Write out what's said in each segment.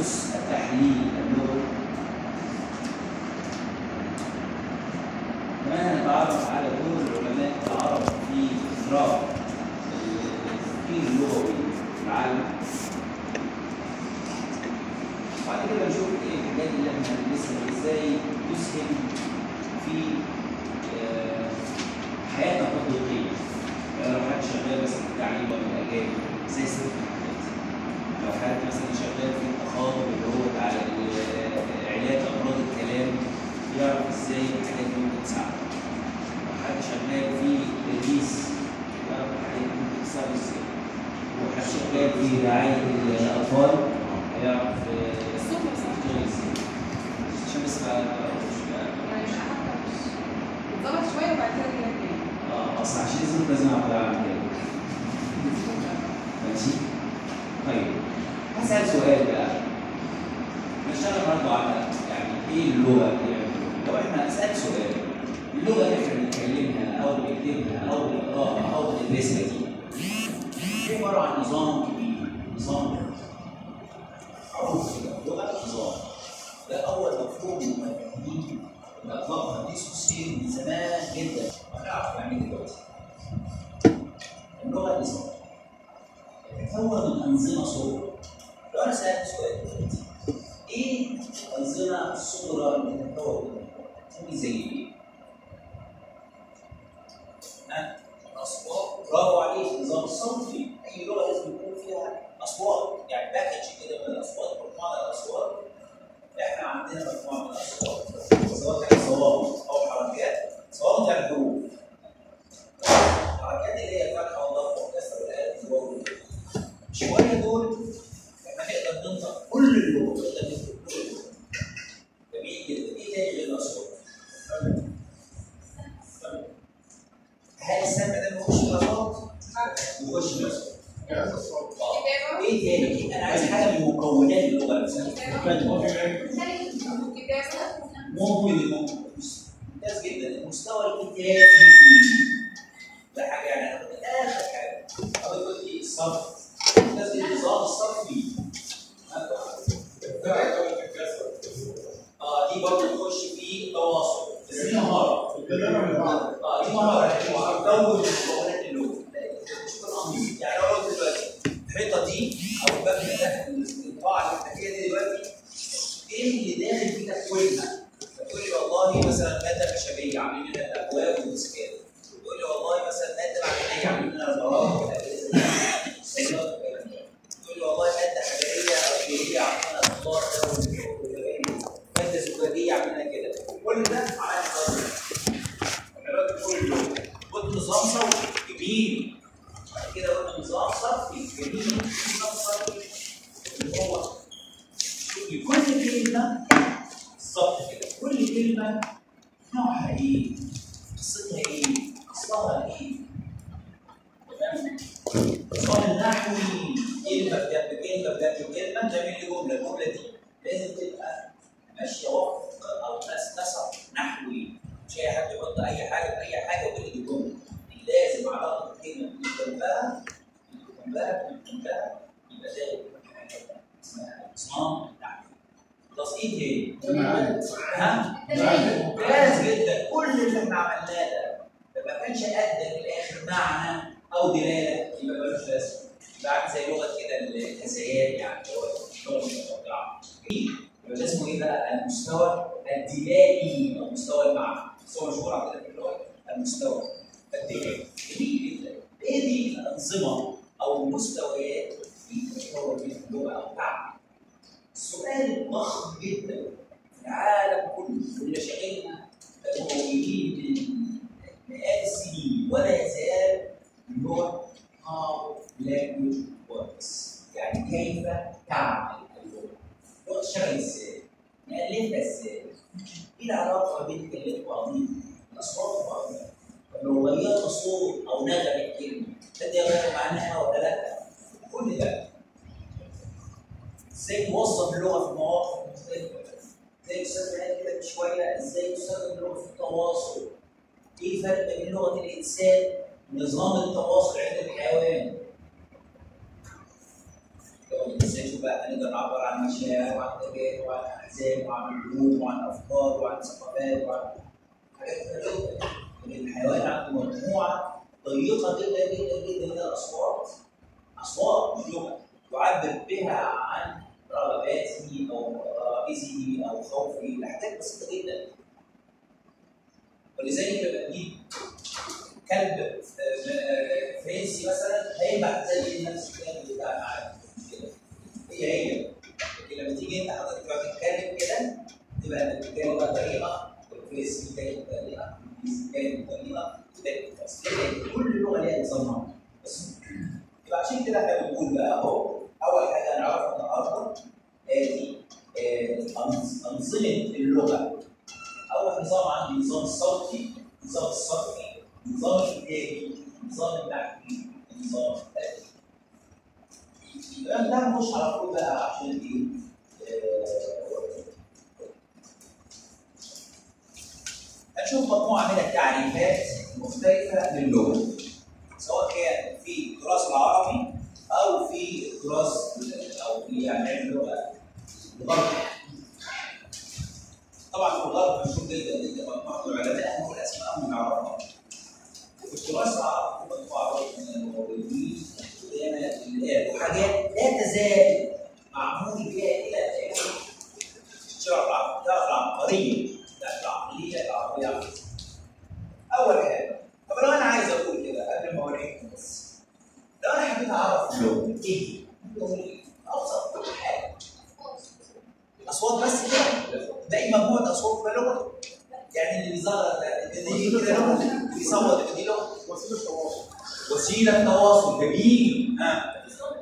تخصص التحليل اللغوي كمان هنتعرف على دور العلماء العرب في إدراك التفكير اللغوي في العالم بعد كده نشوف ايه الحاجات اللي احنا هندرسها ازاي تسهم في آه، حياتنا التطبيقيه يعني لو حد شغال مثلا في التعليم ولا الاجانب زي السيرتيفيكات لو حد مثلا شغال في التخاطب اللي هو على ال- علاج امراض الكلام يعرف ازاي الحاجات دي ممكن تساعده لو حد شغال في التدريس يعرف الحاجات دي ممكن تساعده ازاي لو حد شغال في رعايه الاطفال هيعرف آه، الصوت بس يشتغل ازاي عشان بس ما مش يعني مش حتى مش اتظبط شويه وبعد كده كده تاني اه اصل عشان يظبط لازم اعمل اعمل كده ماشي طيب هسأل سؤال بقى نشتغل برضه على يعني ايه اللغه يعني لو احنا اسال سؤال اللغه اللي احنا بنتكلمها او بنكتبها او بنقراها او بندرسها دي دي عباره عن نظام كبير نظام معروف كده لغه نظام ده اول مفهوم من المفاهيم اللي اطلقها ديسكو سين من زمان جدا وهنعرف يعني ايه دلوقتي اللغه نظام تتكون من انظمه صغرى لو انا سالت سؤال دلوقتي ايه الانظمه الصغرى اللي تتكون من اللغه؟ زي ايه؟ ها؟ الاصوات برافو عليك النظام الصوتي اي لغه لازم يكون فيها اصوات يعني باكج كده من الاصوات مجموعه من الاصوات احنا عندنا مجموعه من الاصوات سواء كانت صوابط او حركات صوابط يعني حروف الحركات اللي هي الفتحه والضغط والكسر والالف والواو شويه دول احنا نقدر ننطق كل اللغه نقدر نكتب كل اللغه جميل جدا ايه تاني غير الاصوات؟ هل السمع ده بيخش في الاصوات؟ بيخش في الاصوات كتابه ايه تاني؟ انا عايز حاجه من مكونات اللغه نفسها كتابه ممكن ممكن ممتاز جدا المستوى الكتابي ده حاجه يعني انا كنت اخر حاجه او يقول لي الصرف ممتاز جدا النظام الصرفي اه دي برضه تخش في التواصل بس دي مهاره اه دي مهاره يعني تكون مكونات اللغه شوف الامر يعني لو قلت دلوقتي الحيطه دي او المبنى ده القاعه اللي احنا فيها دي دلوقتي ايه اللي داخل في تكوينها؟ فتقول لي والله مثلا ماده خشبيه عاملين منها الابواب والديسكات تقول لي والله مثلا ماده معدنيه عاملين منها البراءه تقول لي والله ماده حجريه او جيريه عاملين منها الخضار ده والزجاجية. ماده زجاجيه عاملين منها كده كل ده على نظام دلوقتي كله قلت نظام صوتي جميل بعد كده قلنا نظام صرفي جميل نظام صرفي اللي هو شوفي كل كلمة بالظبط كده كل كلمة نوعها ايه؟ قصتها ايه؟ اصلها ايه؟ تمام؟ النظام النحوي كلمة بجنب كلمة بجنب كلمة تعمل لي جملة، الجملة دي لازم تبقى ماشية وفق أو نس- نسق نحوي مش أي حد يحط أي حاجة في أي حاجة ويقول لي دي جملة لازم علاقة الكلمة اللي جنبها اللي جنبها اللي جنبها يبقى زي حاجة اسمها نظام نحوي خلاص ايه تاني؟ ها؟ ممتاز جدا كل اللي احنا عملناه ده ده ما كانش ادى في الاخر معنى او دلاله يبقى ملوش لازمه يبقى عامل زي لغه كده الهذيان يعني اللي هو لغه المتوقعه جميل يبقى ده اسمه ايه بقى؟ المستوى الدلالي او مستوى المعنى مستوى مشهور عندنا في اللغه المستوى الدلالي جميل جدا ايه دي الانظمه او المستويات اللي تتكون بين اللغه او تعمل السؤال ضخم جدا في العالم كله واللي شاغلنا مؤمنين من مئات السنين ولا يزال اللي هو how language works يعني كيف تعمل اللغه اللغه تشتغل ازاي؟ نألفها ازاي؟ ايه العلاقه بين الكلمات وبعضيها؟ الاصوات وبعضيها طب لو غيرت صوت او نغمه كلمه ده يغير معناها ولا لا؟ كل ده ازاي توظف اللغه في مواقف مختلفه زي الاستاذ قال كده من شويه ازاي تستخدم اللغه في التواصل ايه الفرق بين لغه الانسان ونظام التواصل عند الحيوان لو الانسان شوف نشوف بقى هنقدر نعبر عن مشاعر وعن تجارب وعن احزان وعن علوم وعن افكار وعن ثقافات وعن حاجات كتير جدا لكن الحيوان عنده مجموعه ضيقه جدا جدا جدا من الاصوات اصوات مش لغه يعبر بها عن رغباته او غرائزه او خوفه لحاجات بسيطه جدا ولذلك لما تجيب كلب آه، فرنسي مثلا هيبقى زي نفس الكلام بتاع معاك كده هي هي لكن لما تيجي انت حضرتك تقعد تتكلم كده تبقى انت بتتكلم بطريقه الفرنسي بيتكلم بطريقه الانجليزي بيتكلم بطريقه كده بس ليه؟ كل لغه ليها نظامها بس يبقى عشان كده احنا بنقول بقى اهو اول حاجه نعرفها النهارده ادي آه، أنظ- انظمه اللغه اول نظام عندي نظام الصوتي نظام الصرفي نظام الكتابي نظام النحوي نظام الادبي يبقى ده مش على طول بقى عشان ايه آه، هنشوف مجموعه من التعريفات المختلفه للغه سواء كان في التراث العربي او في التراث او في يعني علم اللغه الغربي طبعا في الغرب مشهور جدا جدا مجموعه العلماء هم الاسماء هم نعرفها في التراث العربي في مجموعه من الموردين وحاجات لا تزال معمول بها الى الان تعرف الع- تعرف العبقريه بتاعت العقليه العربيه اول حاجه طب لو انا عايز اقول كده قبل ما اوريكم بس لو انا حبيت اعرف لغه ايه؟ لغه ايه؟ ابسط حاجه اصوات بس كده باقي مجموعه اصوات تبقى لغه يعني اللي بيظهر ده دي كده لغه اللي بيصوت يبقى دي لغه وسيله تواصل وسيله تواصل جميل ها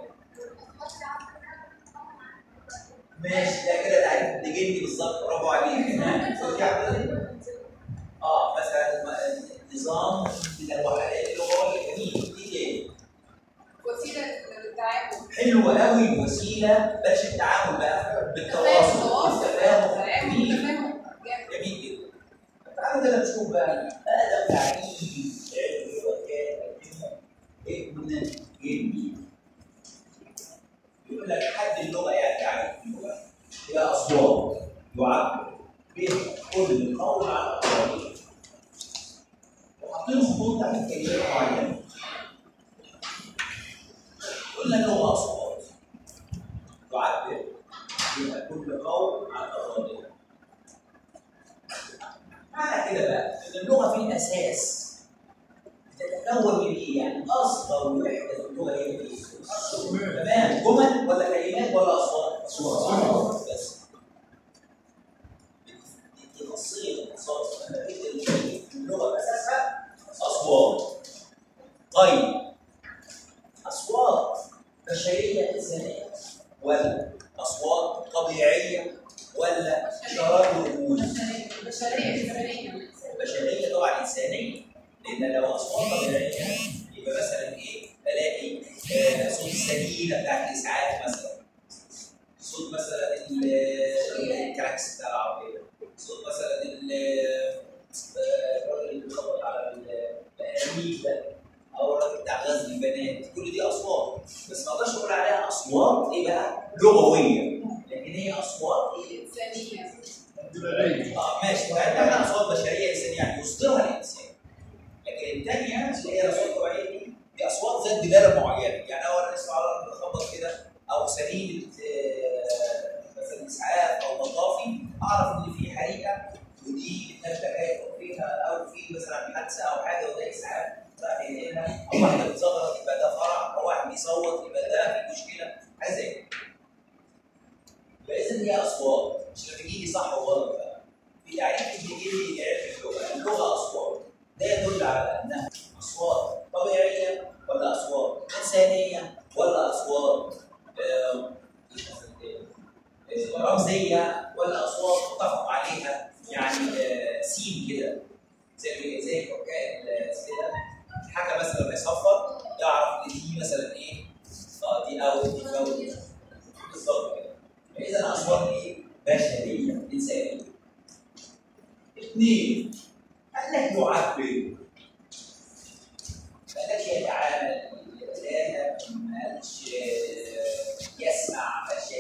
ماشي ده كده تعريف تجيني بالظبط برافو عليك ها صوت يعني اه مثلا م- نظام من الوحدات اللغويه جميل دي ايه؟ وسيله للتعامل حلوه قوي وسيله باش التعامل بقى بالتواصل تواصل بالتفاهم تفاهم جميل تفاهم جامد جميل جدا تعالوا كده نشوف بقى ادب تعريف علم اللغه كان ابن جميل يقول لك حد اللغه يعني تعريف اللغه هي اصوات يعبر بها كل قول عن اخرين وحاطين خطوط تحت كلمات معينه قلنا اللغه اصوات تعبر بها كل قول عن اخرين معنى كده بقى ان اللغه في الاساس بتتكون من ايه؟ يعني اصغر وحده في اللغه هي ايه؟ تمام جمل ولا كلمات ولا اصوات؟ اصوات بس دي خاصيه من خصائص انا قلت اللغه اساسها اصوات طيب اصوات بشريه انسانيه ولا اصوات طبيعيه ولا اشارات ورموز؟ بشريه بشريه بشريه طبعا انسانيه لان لو اصوات طبيعيه يبقى مثلا ايه الاقي آه، صوت السكينه بتاعت الاسعاف مثلا صوت مثلا ال- الكراكس بتاع العربيه صوت مثلا ال- آه، الراجل اللي بيخبط على ال- الانابيب ده او الراجل بتاع غزل البنات كل دي اصوات بس ما اقدرش اقول عليها اصوات ايه بقى لغويه لكن هي اصوات ايه انسانيه طبيعيه اه ماشي فعندنا اصوات بشريه انسانيه يعني يصدرها الانسان لكن الثانيه اللي هي الاصوات الطبيعيه دي دي اصوات ذات دلاله معينه يعني اول ما نسمع راجل بيخبط كده او سليله آه، مثلا اسعاف او مطافي اعرف ان في حريقه ودي نبته جايه فيها او في مثلا حادثه او حاجه وده اسعاف راح ينقلها او واحده بتزغرط يبقى ده فرح او واحد بيصوت يبقى ده في مشكله حاجه زي كده فاذا هي اصوات مش بتجي لي صح وغلط بقى في تعريف بيجي لي علم اللغه اللغه اصوات ده يدل على انها اصوات طبيعيه ولا اصوات انسانيه ولا اصوات آه، آه، رمزيه ولا اصوات متفق عليها يعني آه، سين كده زي زي حكايه الاسئله الحكم مثلا لما يصفر يعرف ان دي مثلا ايه اه دي اوت دي فاول بالظبط كده فاذا اصوات ايه بشريه انسانيه اثنين قال لك يعبر ما قالش يتعامل يتلاها ما قالش آه، يسمع ما قالش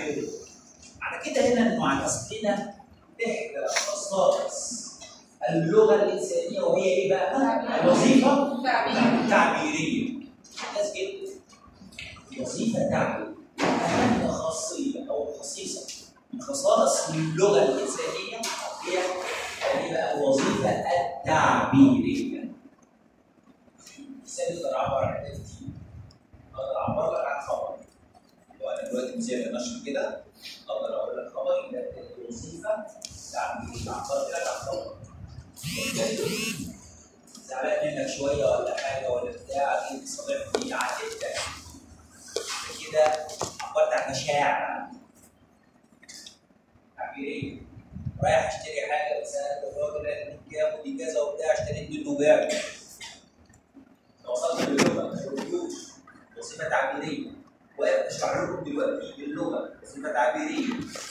تعبيريه على كده هنا انعكست لنا احدى خصائص اللغه الانسانيه وهي ايه بقى؟ تعبير. الوظيفه تعبير. تعبيريه ناس جدا وظيفه تعبير اهم خاصيه او خصيصه من خصائص اللغه الانسانيه هي هي بقى الوظيفه التعبيريه مثال اقدر اعبر عن حاجات كتير اقدر اعبر لك عن خبر لو انا دلوقتي مثال نشر كده اقدر اقول لك خبر يبقى الوظيفه تعبيريه عبرت لك عن خبر زعلان منك شويه ولا حاجه ولا بتاع جيت صديقتي عاتبتك كده عبرت عن مشاعر تعبيريه رايح اشتري حاجه بسالت الراجل قال لي كام ودي كذا وبتاع اشتريت منه جاب وصلت باللغه وصفه تعبيريه واقف اشرح لكم دلوقتي باللغه وصفه تعبيريه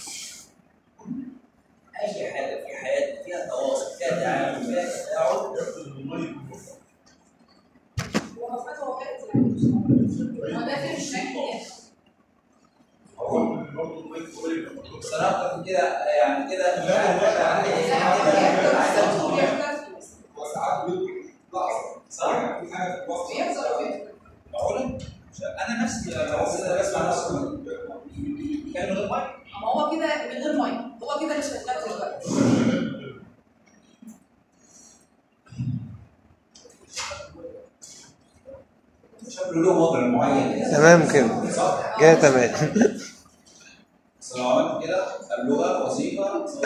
اي حاجه في حياتنا فيها تواصل فيها تعامل فيها تفاعل ياخد الميه ومفاتيح وقت يعني هو ده في الشكل يعني هو برضه الميه قريب بصراحه من كده يعني كده مش لا، عارف لا، أنا لا. إيه. لا، بيحضر عايز صوت أفهم. وبيحضر فلوس. وساعات بيدخل لحظه صح؟ في حاجه في وسط بيحضر وبيحضر. معقوله؟ مش- انا نفسي لو كده بسمع نفسي بيتكلم غير ميه اما هو كده من غير ميه هو كده مش شغال دلوقتي شكله له وضع معين تمام كده صح؟ كده تمام بس لو عملت كده اللغه وظيفه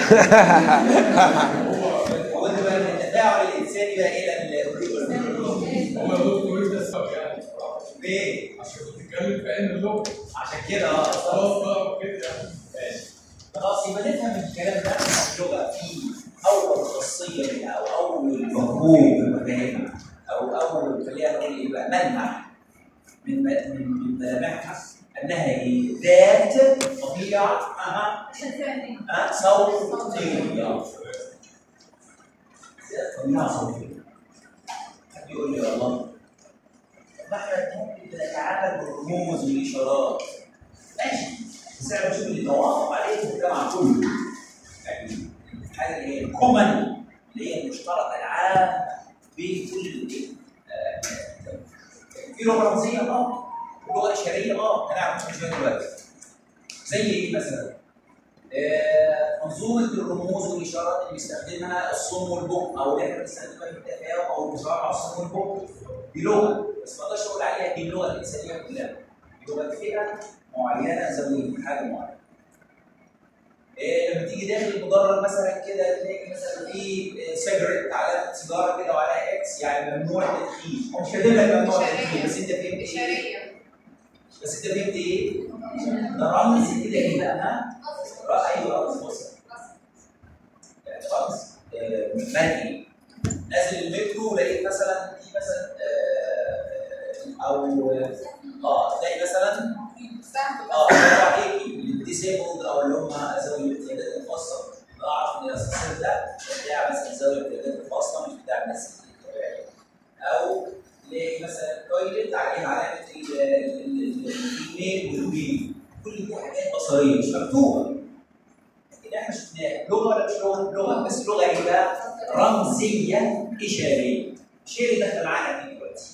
وانت بقى التفاعل الانساني بقى ايه لان هو يا دكتور انت السبب يعني ليه؟ عشان بتتكلم في علم اللغه عشان كده اه خلاص بقى كده يعني ماشي. خلاص يبقى نفهم الكلام ده اللغه فيه اول خاصيه منها او اول مفهوم مفاهيمها او اول خلينا نقول ايه بقى ملمح من من من ملامحها انها ايه ذات طبيعه اها أه صوتيه ذات طبيعه صوتيه حد يقول لي والله طب احنا ممكن نتعامل بالرموز والاشارات ماشي بس انا بشوف اللي توافق عليه المجتمع كله يعني الحاجه اللي هي الكومن اللي هي المشتركه العامه بين كل الايه آه، في لغه رمزيه اه ولغه اشاريه اه هنعرف شويه دلوقتي زي ايه مثلا؟ آه، منظومه الرموز والاشارات اللي بيستخدمها الصم والبكم او اللي احنا بنستخدمها في التفاهم او التفاعل مع الصم والبكم دي لغه بس ما اقدرش اقول عليها دي اللغه الانسانيه كلها دي لغه فئه معينه ذوي حاجه معينه. إيه لما تيجي داخل المدرج مثلا كده تلاقي مثلا في سيجرت علامه سيجاره كده وعليها اكس يعني ممنوع التدخين هو مش كاتب لك ممنوع التدخين بس انت فهمت ايه؟ إشارية بس انت فهمت ايه؟ ده رمز كده ايه بقى ها؟ را- ايوه رمز بص يعني رمز آه، مرئي نازل المترو لقيت مثلا في مثلا آه، او اه تلاقي مثلا سهم اه برافو عليك الديسيبلد او اللي هم ذوي الاحتياجات الخاصه اعرف ان الاساس ده بتاع مثلا ذوي الاحتياجات الخاصه مش بتاع الناس الطبيعيه او تلاقي مثلا تويلت عليه علامه ال- ال- ال- الايميل والبيل كل دي حاجات بصريه مش مكتوبه لكن احنا شفناها لغه ولا مش لغه؟ لغه بس لغه ايه بقى؟ رمزيه اشاريه اشاري دخل معانا دي دلوقتي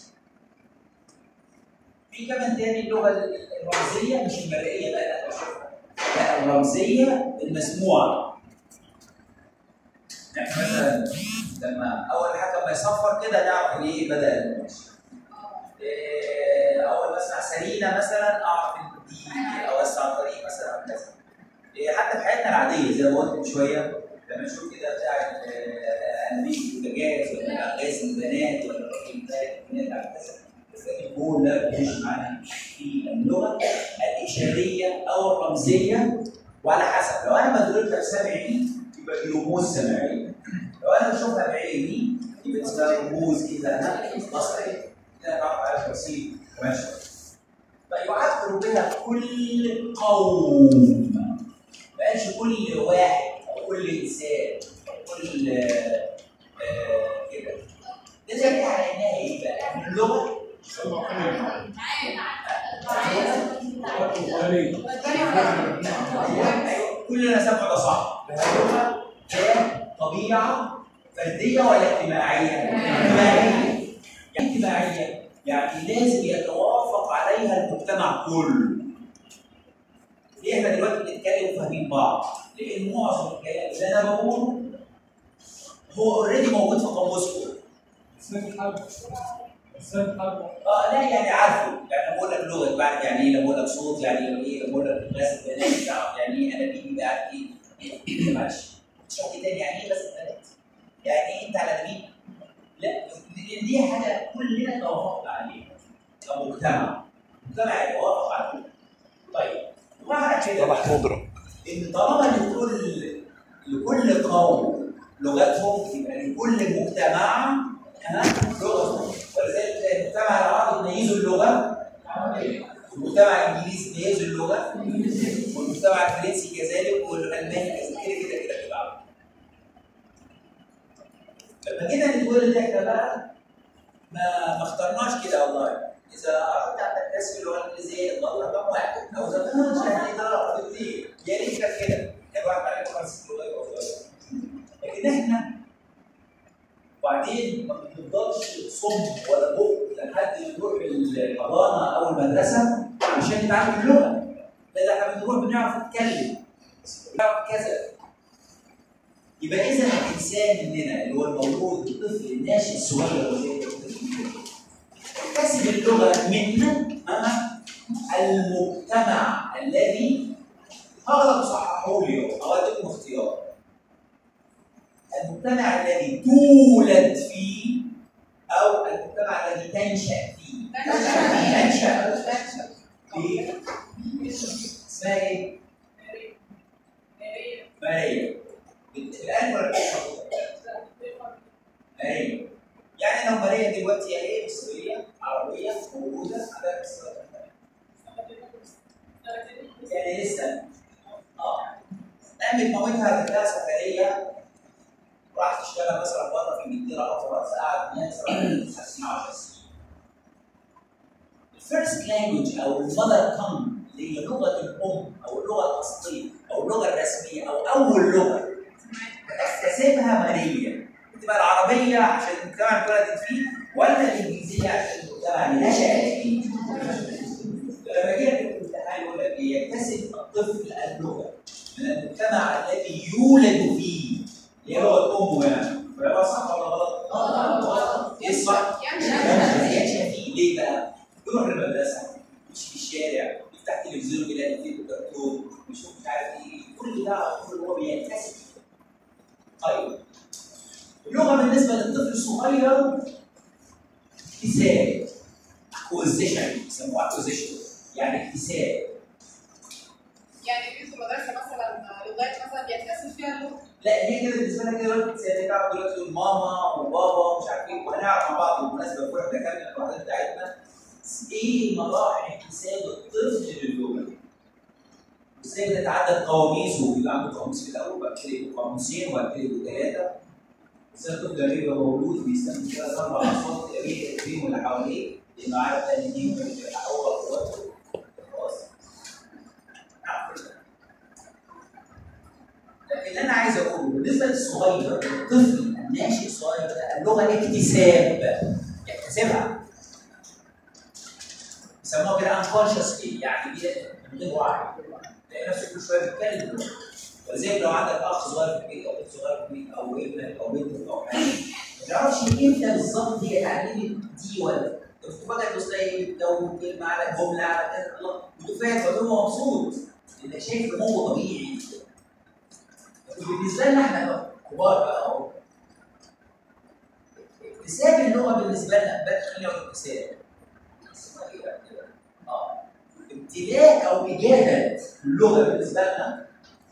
في كمان تاني اللغه الرمزيه مش المرئيه بقى لا بشوفها لا الرمزيه المسموعه يعني مثلا لما اول حاجه لما يصفر كده نعرف ليه بدا الماتش إيه، اول ما اسمع سرينا مثلا اعرف ان دي اوسع الطريق مثلا او كذا إيه، حتى في حياتنا العاديه زي ما قلت من شويه لما نشوف كده بتاع ال- انابيب البوتاجاز ولا غاز البنات ولا الراجل ده البنات على كذا الجول ده بيمشي معانا في اللغه الاشاريه او الرمزيه وعلى حسب لو انا بدرسها بسمعي يبقى دي رموز سمعيه لو انا بشوفها بعيني يبقى اسمها رموز كده انا بصريه كده نعرف على بسيط كمان شويه فيعبر بها كل قوم ما قالش كل واحد او كل انسان او كل آه، آه، كده ده زي على انها ايه بقى؟ اللغه صغيرين ايوه كلنا سمع ده صح اللغه هي طبيعه فرديه ولا اجتماعيه؟ اجتماعيه يعني اجتماعيه يعني لازم يتوافق عليها المجتمع كله ليه احنا دلوقتي بنتكلم وفاهمين بعض؟ لان معظم الكلام اللي انا بقوله هو اوريدي موجود في قاموسكم لسان حرب لسان حرب اه لا يعني عارفه يعني أنا بقول لك لغه بعرف يعني ايه لما بقول لك صوت يعني ايه لما بقول لك غاز البنات تعرف يعني ايه انا بيجي بعرف ايه معلش شرح تاني يعني ايه غاز البنات؟ يعني ايه انت على مين؟ لا لان دي حاجه كلنا توافقنا عليها كمجتمع المجتمع يتوافق عليها طيب ومعنى كده بقى مضرب ان طالما لكل لكل قوم لغتهم يبقى لكل مجتمع ها لغتهم ولذلك المجتمع العربي يميزوا اللغه المجتمع الانجليزي يميزوا اللغه والمجتمع الفرنسي كذلك والالماني كذلك كده كده كده كده لما جينا نتولد احنا بقى ما ما اخترناش كده والله اذا اردت ان تكتسب اللغه الانجليزيه الله رقم واحد او زمان مش يعني ده رقم اثنين يا ريت كان كده كان واحد عليكم خمس لغات أو ثلاث. لكن احنا وبعدين ما بنفضلش صم ولا بق لحد نروح الحضانه او المدرسه عشان نتعلم اللغه لا ده احنا بنروح بنعرف نتكلم بنعرف كذا يبقى اذا الانسان مننا اللي هو المولود الطفل الناشئ الصغير اللي هو يكتسب اللغه من ها؟ المجتمع الذي هذا تصححوا لي او اديكم اختيار المجتمع الذي تولد فيه او المجتمع الذي تنشا فيه تنشا فيه اسمها ايه؟ ماريا الان ولا ماريا يعني لو ماريا دلوقتي هي ايه مصريه عربيه موجوده عندها بس يعني لسه اه قامت مامتها جات لها سفريه راحت تشتغل مثلا بره في انجلترا او فرنسا قعدت مثلا 50 10 سنين. الفيرست لانجوج او المذر تانج اللي هي لغه الام او اللغه الاصليه او اللغه الرسميه او اول لغه تكتسبها ماريا تبقى العربيه عشان المجتمع اللي اتولدت فيه ولا الانجليزيه عشان المجتمع اللي نشات فيه؟ لما جينا في الامتحان يقول لك ايه؟ يكتسب الطفل اللغه من المجتمع الذي يولد فيه اللي هي لغه امه يعني فده صح ولا غلط؟ غلط ايه الصح؟ ينشا فيه ليه بقى؟ يروح المدرسه يمشي في الشارع يفتح تلفزيون يلاقي فيه كرتون يشوف مش عارف ايه كل ده على طول هو بيكتسب طيب اللغه بالنسبه للطفل الصغير اكتساب اكوزيشن يسموه اكوزيشن يعني اكتساب يعني في المدرسه مثلا لغايه مثلا بيكتسب فيها اللغه لا هي كده بالنسبه لك كده دلوقتي زي تعرف دلوقتي تقول ماما وبابا مش عارف ايه وهنعرف مع بعض بالمناسبه في واحده كامله الوحدات بتاعتنا ايه مراحل اكتساب الطفل للغه؟ ازاي بتتعدد قواميسه بيبقى عنده قاموس في الاول وبعد كده يبقوا قاموسين وبعد كده يبقوا ثلاثه ازاي الطفل لما يبقى مولود بيستخدم ثلاث اربع اصوات تلاقيه الكريم واللي حواليه لانه عارف ده ان دي ممكن تبقى اول اخواته خلاص نعرف كده. لكن اللي انا عايز اقوله بالنسبه للصغير الطفل الناشئ الصغير ده اللغه اكتساب يكتسبها يسموها كده unconsciously يعني كده من غير وعي تلاقي نفسك كل شويه بتتكلم ولذلك لو عندك اخ صغير في البيت او اخت صغير في البيت او ابنك او بنتك او حاجه ما تعرفش امتى بالظبط هي اتعلمت دي ولا انت فاكر بص تلاقي لو كلمه على جمله على كذا الله انت فاهم فتبقى مبسوط انك شايف نمو طبيعي بالنسبه لنا احنا كبار بقى اهو اكتساب اللغه بالنسبه لنا بقى خلينا نقول اكتساب اسمها ايه بقى كده؟ اه امتلاك او اجاده اللغه بالنسبه لنا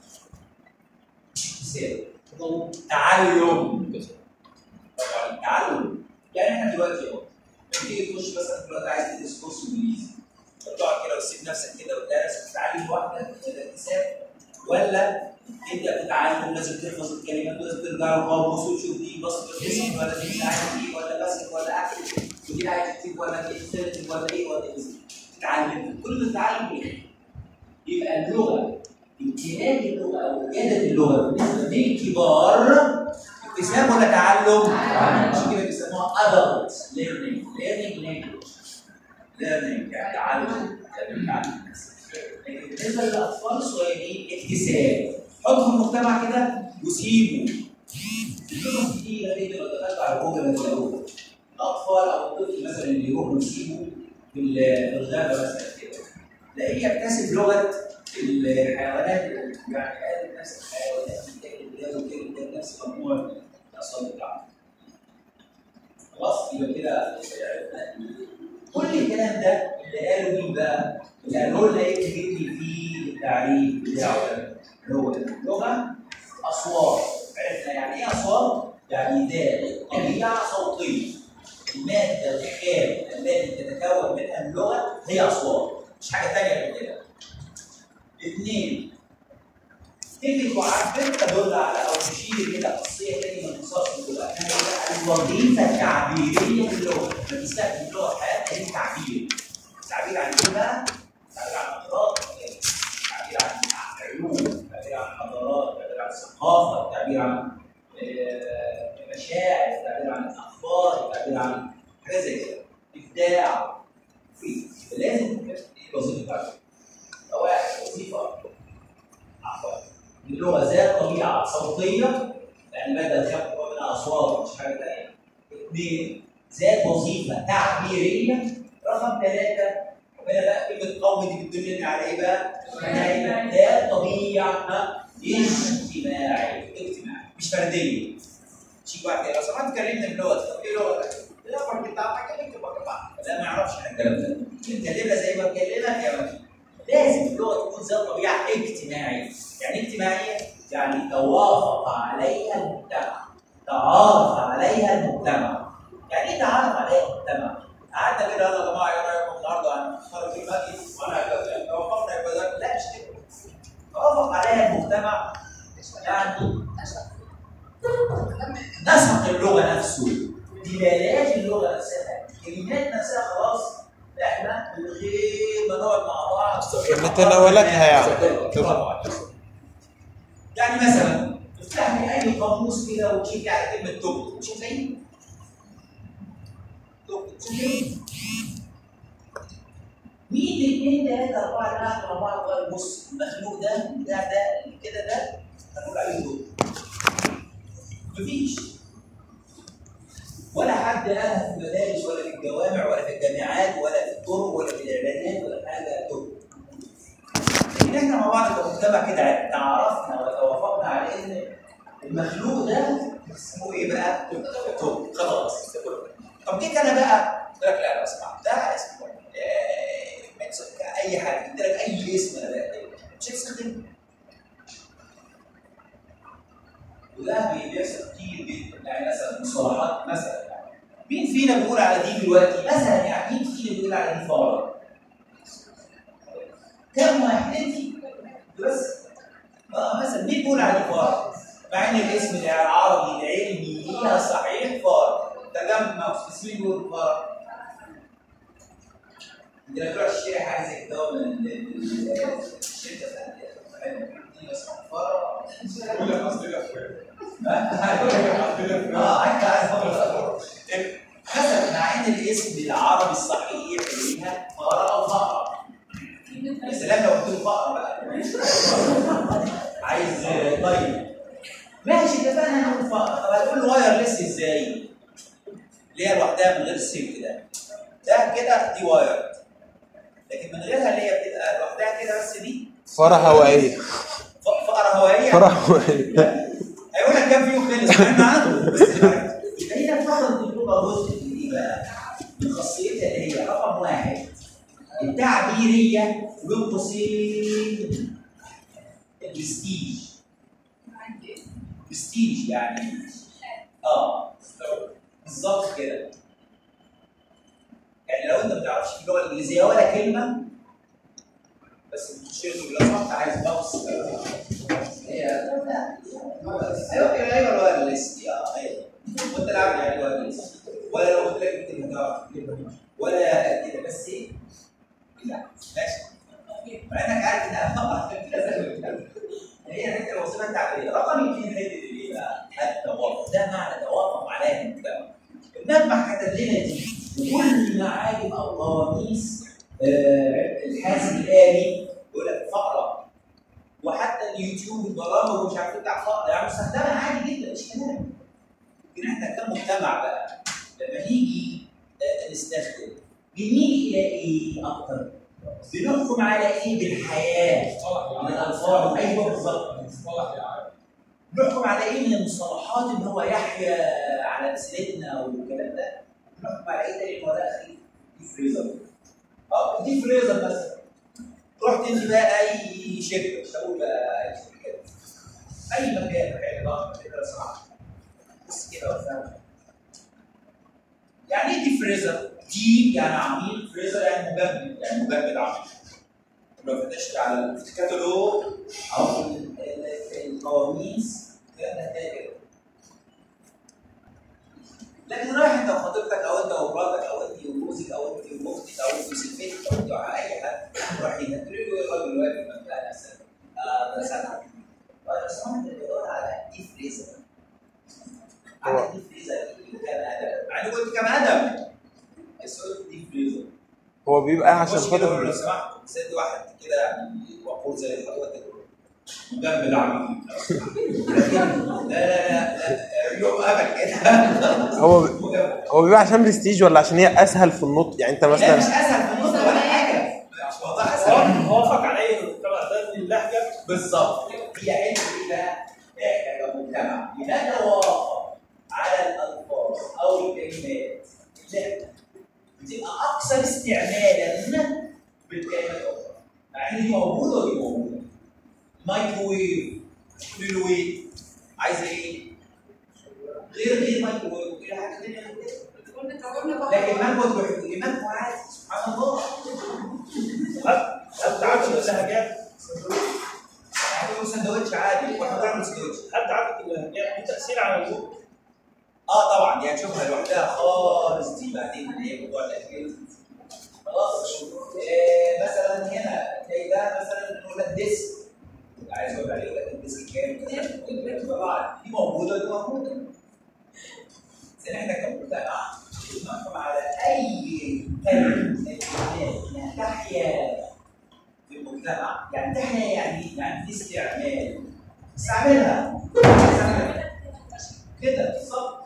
مش اكتساب تعلم طبعا تعلم يعني احنا دلوقتي اهو لما تيجي تخش مثلا دلوقتي عايز تدرس كورس انجليزي تقعد كده وتسيب نفسك كده وتدرس وتتعلم لوحدك ده اكتساب ولا انت بتتعلم لازم تحفظ الكلمات ولازم ترجع للقاموس وتشوف دي بسط الاسم ولا دي مش عارف ايه ولا بسط ولا اكتب ودي عايز تكتب ولا دي تكتب ولا ايه ولا ايه تتعلم كل ده تتعلم ايه؟ يبقى اللغه امتلاك اللغه او وجاده اللغه بالنسبه للكبار اكتساب ولا تعلم؟ عشان كده بيسموها adult learning learning language learning يعني تعلم تعلم لكن بالنسبه للاطفال الصغيرين اكتساب حطوا في المجتمع كده وسيبوا اللغه كتيره جدا لو دخلت على جوجل هتلاقوها الاطفال او الطفل مثلا اللي يروح ويسيبه في ال- في الغابه مثلا كده تلاقيه يكتسب لغه الحيوانات يعني قال نفس الحيوانات بتاكل ده وكده نفس مجموعه الاصوات بتاعته خلاص يبقى كده عرفنا كل الكلام ده اللي قاله مين بقى؟ اللي قالوا لنا ايه كتبني فيه التعريف بتاعه ده اللي هو اللغه اصوات عرفنا يعني ايه اصوات؟ يعني ذات طبيعه صوتيه الماده الخام التي تتكون منها اللغه هي اصوات مش حاجه ثانيه من كده اثنين كلمة معبر تدل على أو تشير إلى خاصية تانية من خصائص اللغة، أنها الوظيفة التعبيرية للغة، بتستخدم اللغة في حياتها هي التعبير. التعبير عن إيه بقى؟ التعبير عن أمراض، التعبير عن علوم، التعبير عن حضارات، التعبير عن ثقافة، التعبير عن آه، مشاعر، التعبير عن أخبار، التعبير عن حاجات زي كده. إبداع في لازم تبقى الوظيفة بتاعتك. واحد وظيفة عفوا اللغه ذات طبيعه صوتيه يعني ماده الخام هو منها اصوات مش حاجه ثانيه. اثنين ذات وظيفه تعبيريه رقم ثلاثه وهنا بقى كلمه قوم دي بتدل على ايه بقى؟ دايما ذات طبيعه اجتماعي اجتماعي مش فرديه. شيء واحد كده لو سمحت كلمنا باللغه طب ايه لغه؟ لا فرق بتاعتك انت بقى لا ما يعرفش احنا الكلام ده. نكلمها زي ما بكلمك يا ولد. لازم اللغه تكون ذات طبيعه اجتماعيه يعني اجتماعيه يعني توافق عليها المجتمع تعارف عليها المجتمع يعني ايه تعارف عليها المجتمع؟ قعدنا كده يلا يا جماعه ايه رايكم النهارده هنختار الكلمات دي وانا توافقنا يبقى ده لا مش كده توافق عليها المجتمع يعني نسق اللغه نفسه دلالات اللغه نفسها الكلمات نفسها خلاص احنا من غير ما نقعد مع بعض متناولاتها يعني. برافو عليك. يعني مثلا افتح لي اي قاموس كده وتشيك لي على كلمه توب مش هتلاقيه توب مش هتلاقيه مين الاثنين ثلاثة أربعة ثلاثة مع بعض بقى بص المخلوق ده ده ده اللي كده ده هنقول عليه دول مفيش ولا حد قالها في المدارس ولا في الجوامع ولا في الجامعات ولا في الطرق ولا في الاعلانات ولا حاجه دول لكن احنا مع بعض كمجتمع كده تعرفنا وتوافقنا على ان المخلوق ده اسمه ايه بقى؟ توب خلاص طب جيت انا بقى قلت لك لا لو سمحت ده اسمه آه، ميكس- اي حاجه قلت لك اي اسم انا بقى مش هتستخدمه وده بيحصل كتير جدا يعني مثلا مصطلحات مثلا يعني مين فينا بيقول على دي دلوقتي مثلا يعني مين فينا بيقول على دي فاره؟ كم واحد انت بس اه مثلا مين بيقول على دي فاره؟ مع ان الاسم العربي العلمي ليها صحيح فاره تجمع بس مين بيقول فاره؟ انت لما تروح تشتري حاجه زي كده من ال- ال- الشركه بتاعت دي اسمها فاره يقول لك اصل ده فلان اه انت عايز أقول لك. مثلا مع ان الاسم العربي الصحيح ليها فاره او فقره يا سلام لو قلت له فقره بقى عايز طيب ماشي اتفقنا نقول فقره طب هتقول له وايرلس ازاي؟ اللي هي لوحدها من غير السلك ده ده كده دي واير لكن من غيرها اللي هي بتبقى لوحدها كده بس دي فرة هوائية ف- فقره هوائيه فرة هوائية هيقول لك كام فيهم خلص انا عنده بس مش عارف. يبقى هنا فقط اللغه جزء من ايه بقى؟ من خاصيتها اللي هي رقم واحد التعبيريه وبين قوسين البرستيج برستيج يعني اه بالظبط كده يعني لو انت ما بتعرفش اللغه الانجليزيه ولا كلمه بس بتشير لو سمحت عايز باوس هي ايوه كده ايوه الوايرلس دي اه ايوه وانت لعبت يعني الوايرلس ولا لو قلت لك انت ما تعرف ولا كده بس ايه لا ماشي مع انك عارف انها طبعا هي الحته الوظيفه التعبيريه رقم اثنين حته الايه بقى؟ التوافق ده معنى توافق عليها المجتمع المجمع كتب لنا دي وكل معالم او قوانيس آه، الحاسب الالي يقول لك فقره وحتى اليوتيوب البرامج ومش عارف إيه بتاع فقره يعني مستخدمه عادي جدا مش كلام لكن احنا كمجتمع بقى لما نيجي آه، نستخدم بنيجي الى ايه اكتر؟ بنحكم على ايه بالحياه مصطلح من يعني الالفاظ ايوه بالظبط مصطلح يعني نحكم على ايه من المصطلحات ان هو يحيا على لسانتنا والكلام ده نحكم على ايه تاني هو ده اخي دي فريزر اه دي فريزر مثلا رحت انت بقى اي شركه مش هقول بقى اي شركه اي مكان حاجه ضخمه كده صعب بس كده وفاهم يعني ايه دي فريزر؟ دي يعني عميق فريزر يعني مجمد يعني مجمد عميق لو فتشت على الكتالوج او في ال- ال- في القواميس الكلام ده هتلاقي كده لكن رايح انت وخطيبتك او انت ومراتك او انت وجوزك او انت واختك او انت وسلفتك او انت مع اي حد رايحين تقول له ايه الراجل واقف في المنطقه نفسها اه ده سنه بس هو انت بتدور على دي فريزر على دي فريزر دي كان ادم مع اني قلت كان ادم بس قلت دي فريزر هو بيبقى عشان خش كده خاطر لو سمحت سد واحد كده يعني وقود زي حضرتك جنب العميل لا لا لا لا يوم ابد كده هو هو بيبقى عشان برستيج ولا عشان هي اسهل في النطق يعني انت لا مش مثلا اسهل في النص ولا حاجه مش موضوع اسهل وافق عليه المجتمع ده من اللهجه بالظبط هي علم ايه بقى؟ احنا كمجتمع بنتوافق على الالفاظ او الكلمات اللي احنا بتبقى اكثر استعمالا بالكلمات الاخرى مع ان دي موجوده ودي موجوده مايكروويف كلويف عايزه ايه؟ غير غير مايكروويف غير حاجه ثانيه غير كده قلنا قلنا بقى لكن مانجو تروح مانجو عادي سبحان الله هل هل تعدد اللهجات هتقول سندوتش عادي واحنا بنعمل سندوتش هل تعدد اللهجات له تاثير على الوجود؟ اه طبعا دي هنشوفها لوحدها خالص دي بعدين اللي هي موضوع الاكل خلاص إيه مثلا هنا تلاقي ده مثلا نقول لك ديسك عايز اقول عليه يقول لك الديسك كام كده طبعا دي موجوده ودي موجوده بس احنا كمجتمع نحكم على اي كلمه من الكلمات انها تحيا في المجتمع يعني تحيا يعني يعني في استعمال استعملها استعملها. كده بالظبط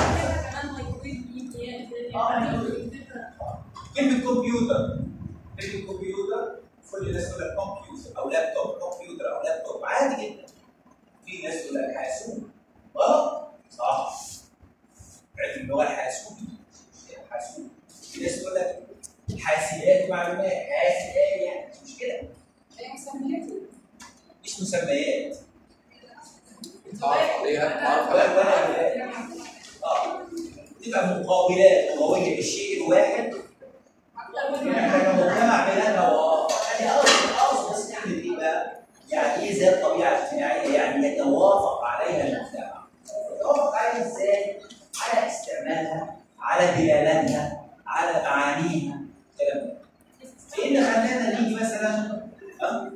كلمة كمبيوتر كلمة كمبيوتر كل الناس تقول لك كمبيوتر أو لابتوب كمبيوتر أو لابتوب عادي جدا في ناس تقول لك حاسوب غلط صح عرفت إن هو الحاسوب حاسوب في ناس تقول لك حاسبات معلومات حاسبات يعني مش مشكلة هي مسميات مش مسميات تعرف عليها تعرف ولا عليها ولا اه تبقى مقابلات لغوية للشيء الواحد احنا كمجتمع بنتوافق يعني اقصد اقصد بس نعمل ايه بقى؟ يعني ايه ذات طبيعه اجتماعيه؟ يعني يتوافق عليها المجتمع. يتوافق عليها ازاي؟ على استعمالها، على دلالاتها، على معانيها، الكلام ده. ايه اللي خلانا نيجي مثلا ها؟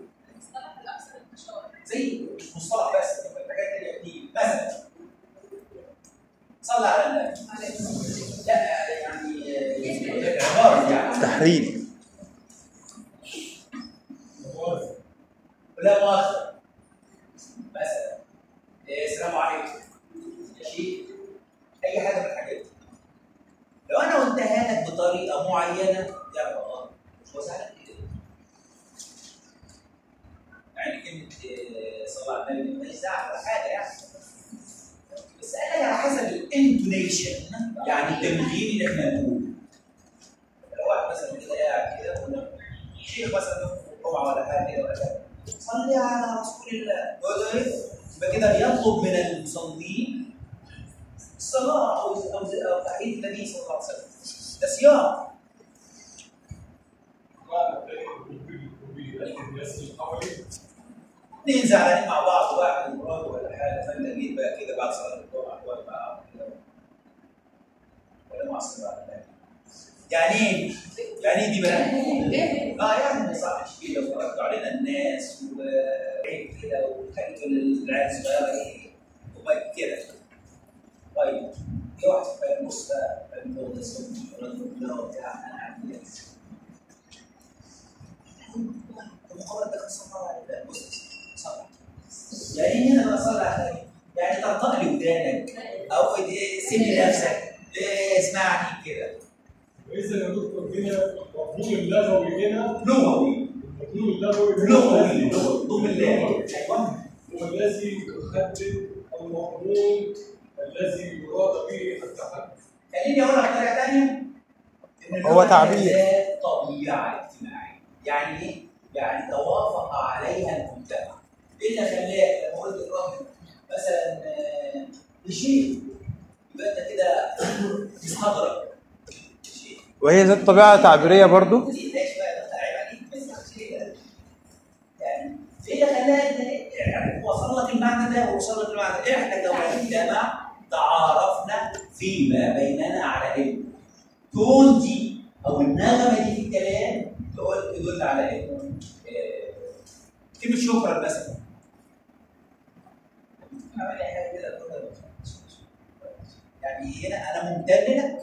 زي مش مصطلح بس الحاجات اللي بتيجي مثلا صلى على النبي لا يعني عباره يعني تحريف لا مؤاخذة مثلا إيه، السلام عليكم ماشي أي حاجة من الحاجات دي لو أنا قلتها لك بطريقة معينة يبقى غلط مش وسهلة كده يعني كلمة إيه، صلى على النبي ماليش دعوة ولا حاجة يعني بس أنا على حسب الانتونيشن يعني التمرين اللي احنا بنقوله لو واحد مثلا كده قاعد كده ولا شيخ مثلا في الجمعة ولا حاجة كده ولا حاجة صلي على رسول الله يقول له ايه؟ يبقى كده بيطلب من المصلين الصلاة أو أو أو تحية النبي صلى الله عليه وسلم ده سياق اثنين زعلانين مع بعض واحد ومراته ولا حاجة فأنت جيت بقى كده بعد صلاة الجمعة تقعد معاهم كده ولا مع الصلاة على النبي يعني ايه؟ يعني ايه دي بقى؟ اه يعني ما يصحش كده لو اتفرجتوا علينا الناس وعيب كده وخليته للعيال الصغيره ايه وبقى كده طيب في واحد في النص بقى فاهم هو ده اسمه رجل الله بتاع انا عندي ناس المقابله ده صلى على بص صلى يعني هنا بقى صلى على النبي. يعني طرطق لي ودانك او سن نفسك إيه، اسمعني كده إذا يا دكتور هنا المفهوم اللغوي هنا لغوي المفهوم اللغوي لغوي لغوي ضم الله ايوه هو الذي يحدد المضمون الذي يراد به التحدث خليني اقول لك طريقه ثانيه إن هو اللغة تعبير. ذات طبيعه اجتماعيه يعني ايه؟ يعني توافق عليها المجتمع ايه اللي خلاك لما قلت الراجل مثلا آه، بشيء يبقى انت كده مستغرب شيء وهي ذات طبيعه تعبيريه برضو ليش بقى ده عيب عليك بس شيء يعني ايه اللي خلاك يعني وصل لك المعنى ده ووصل لك المعنى ده احنا كمجتمع تعارفنا فيما بيننا على علم تون دي او النغمه دي في الكلام تقول تدل على ايه؟ آه، كلمه شكرا مثلا عمل اي حاجه كده تقول له يعني هنا انا ممتن لك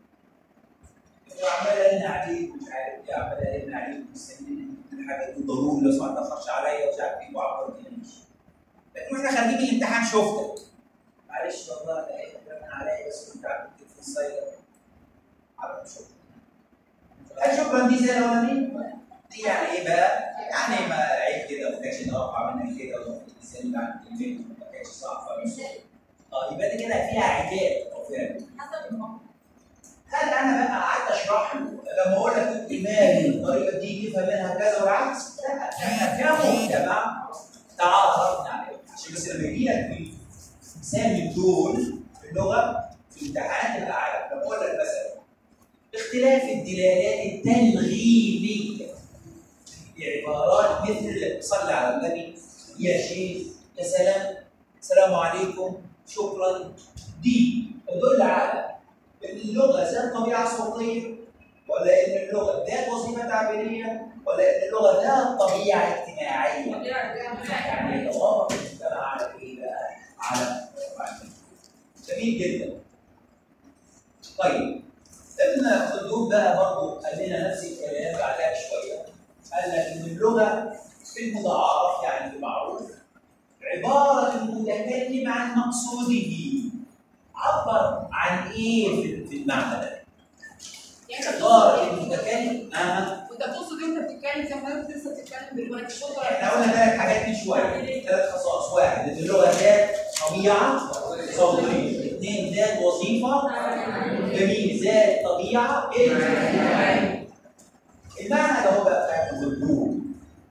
وعمال ارن عليك ومش عارف ايه عمال ارن عليك ومستني الحاجات دي ضروري لو ما تاخرش عليا ومش عارف ايه وعبرتني لكن واحنا خارجين من الامتحان شفتك معلش والله ده ايه رن عليا بس كنت عامل كده في السايبر عمل شكرا هل شكرا دي زي الاولانيه؟ دي يعني ايه بقى؟ يعني ما عيب كده وما كانش اتوقع منك كده وما الانسان بعد كلمته ما كانش صح فمش اه يبقى ده كده فيها عتاب او فيها هل انا بقى قعدت اشرح له لما اقول لك ايماني الطريقه دي تفهم منها كذا والعكس لا احنا كمجتمع تعارفنا عليه عشان بس لما يجي لك في مثال من دول في اللغه في امتحان تبقى عارف لما اقول لك مثلا اختلاف الدلالات التنغيميه في عبارات مثل صلى على النبي يا شيخ يا سلام السلام عليكم شكرا دي تدل على ان اللغه ذات طبيعه صوتيه ولا ان اللغه ذات وظيفه تعبيريه ولا ان اللغه ذات طبيعه اجتماعيه يعني يتوافق المجتمع على ايه بقى؟ على جميل جدا طيب ابن خلدون بقى برضه قال لنا نفس الكلام بعدها شويه قال لك ان اللغه في المتعارف يعني المعروف عباره المتكلم عن مقصوده عبر عن ايه في في المعنى ده؟ يعني انت عباره بتقصد المتكلم اها وانت بتقصد انت بتتكلم زي ما حضرتك لسه بتتكلم دلوقتي شكرا احنا قلنا ثلاث حاجات من شويه ثلاث خصائص واحد ان اللغه ذات طبيعه صوتيه اثنين ذات وظيفه جميل ذات طبيعه اجتماعيه المعنى ده هو بقى بتاع الوجود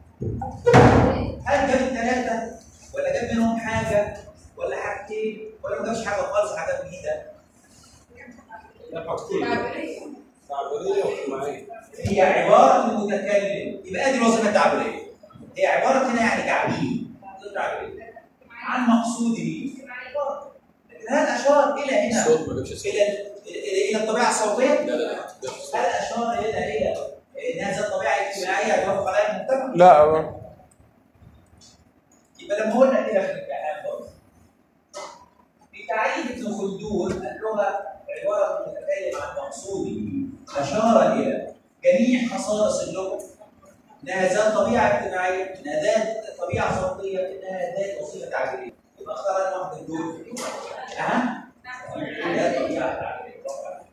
هل جاب الثلاثه ولا جاب منهم حاجه ولا حاجتين ولا ما جابش حاجه خالص حاجه جديده ده حاجتين تعبيرية. تعبيريه واجتماعيه هي عباره المتكلم يبقى دي الوظيفه التعبيريه هي عباره هنا يعني تعبير غير تعبيريه عن مقصوده لكن هل اشار الى هنا الصوت ما جابش صوت الى الى الى الطبيعه الصوتيه؟ لا لا لا ما جابش صوت هل اشار الى الى انها ذات طبيعه اجتماعيه يوافق عليها المجتمع؟ لا يبقى لما قلنا كده في الكلام برضه في تعريف ابن خلدون اللغه عباره المتكلم عن مقصوده اشار الى جميع خصائص اللغه انها ذات طبيعه اجتماعيه انها ذات طبيعه صوتيه انها ذات وظيفه تعبيريه يبقى اختار انا واحد من دول اها ذات طبيعه تعبيريه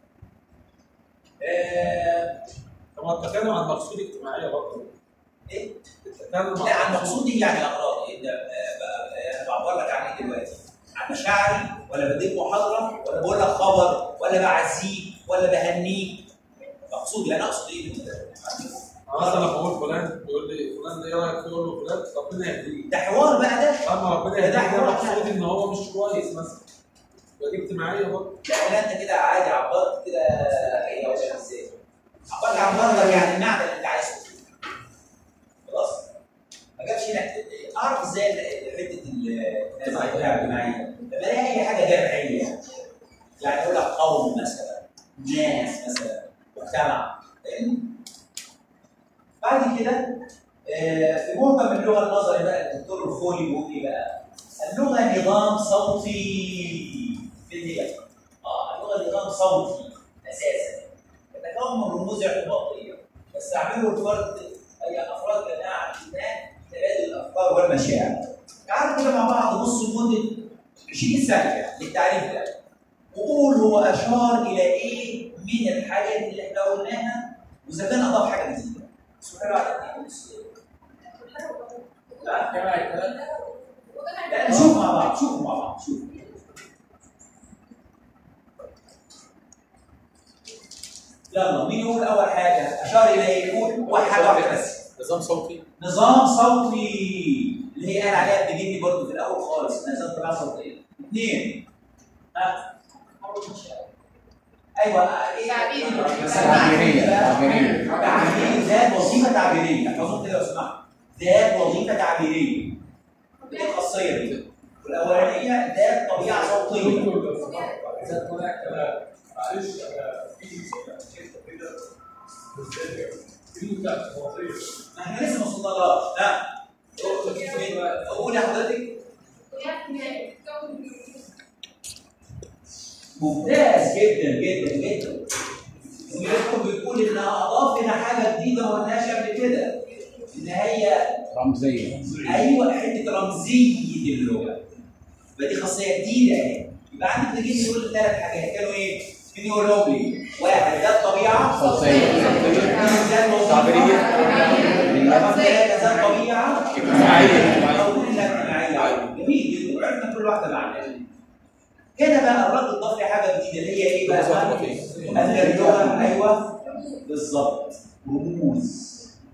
آه، طب ما التكلم عن مقصود اجتماعيه برضه ايه التكلم لا عن مقصودي يعني اغراضي انت آه، بقى- انا بعبر لك عن ايه دلوقتي؟ عن مشاعري ولا بديك محاضره ولا بقول لك خبر ولا بعزيك ولا بهنيك مقصودي انا اقصد ايه بالكلام؟ مثلا لما بقول فلان يقول لي فلان ده ايه رايك فيه؟ اقول له فلان ربنا يهديه ده حوار بقى ده اما ربنا ده يهديه ده حوار. مقصود ان هو مش كويس مثلا يبقى دي اجتماعيه برضه لا انت كده عادي عبرت كده ايه اقول لك ازاي؟ عبرت عن مصدر يعني المعنى اللي انت عايزه خلاص؟ ما جابش هنا اعرف ازاي ال- حته ال- الناس الاجتماعيه لما الاقي اي حاجه جمعيه يعني اقول لك قوم مثلا ناس مثلا مجتمع فاهم؟ بعد كده آه، في مهمه من اللغه النظري بقى الدكتور الخولي بيقول ايه بقى؟ اللغه نظام صوتي في هي اه اللغه نظام صوتي اساسا يتكون من رموز اعتباطيه يستعمله الفرد اي افراد جماعه اثنان تبادل الافكار والمشاعر. تعالوا كده مع بعض نص لمده 20 ثانيه للتعريف ده. وقول هو اشار الى ايه من الحاجات اللي احنا قلناها واذا كان اضاف حاجه جديده. سؤال واحد اتنين بس. لا جمع الكلام لا نشوف مع بعض شوفوا مع بعض شوف يلا مين يقول اول حاجه اشار الى ايه يقول هو حاجه واحده بس نظام صوتي نظام صوتي اللي هي قال عليها ابن جدي برضه في الاول خالص نظام طبيعه صوتيه اثنين ها ايوه ايه تعبيري. تعبيرية. تعبيرية. تعبيري ذات وظيفه تعبيريه احفظوا كده لو سمحت ذات وظيفه تعبيريه دي الخاصيه دي والاولانيه ذات طبيعه صوتيه ذات طبيعة كلام معلش انا في حته كده بالذات الكلمه بتاعت الوظيفه ما احنا لسه ما وصلناش لا قول يا حضرتك ممتاز جدا جدا جدا زميلتكم بتقول انها اضاف لنا حاجه جديده ما قلناهاش قبل كده ان هي رمزية ايوه حته رمزيه اللغه يبقى دي خاصيه جديده اهي يبقى عندك نجيب نقول ثلاث حاجات كانوا ايه؟ مين يقولهم لي؟ واحد ذات طبيعه صوتية. اثنين ذات وظيفه تعبيرية. رقم ثلاثه ذات طبيعه اجتماعية. او كلها اجتماعيه جميل جدا وعرفنا كل واحده معناها هنا بقى الراجل ضاف لي حاجه جديده اللي هي ايه بقى؟ ان اللغه ايوه بالظبط رموز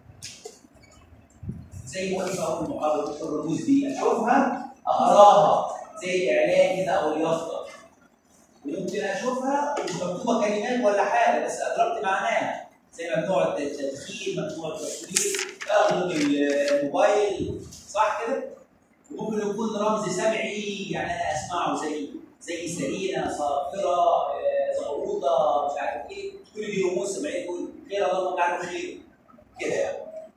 زي ما قلت في اول محاضره الرموز دي اشوفها اقراها زي الاعلان كده او اليافطه وممكن اشوفها مش مكتوبه كلمات ولا حاجه بس ادركت معناها زي ممنوع التدخين ممنوع التصوير اغلق الموبايل صح كده؟ وممكن يكون رمز سمعي يعني انا اسمعه زي زي سرينه صافره آه، زغروطه مش عارف ايه كل دي رموز سمعيه تقول خير اللهم اجعله خير كده يعني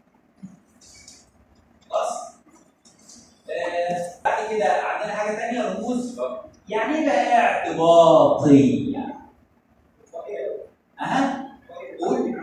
خلاص آه، بعد كده عندنا حاجه ثانيه رموز يعني ايه بقى اعتباطيه اها قول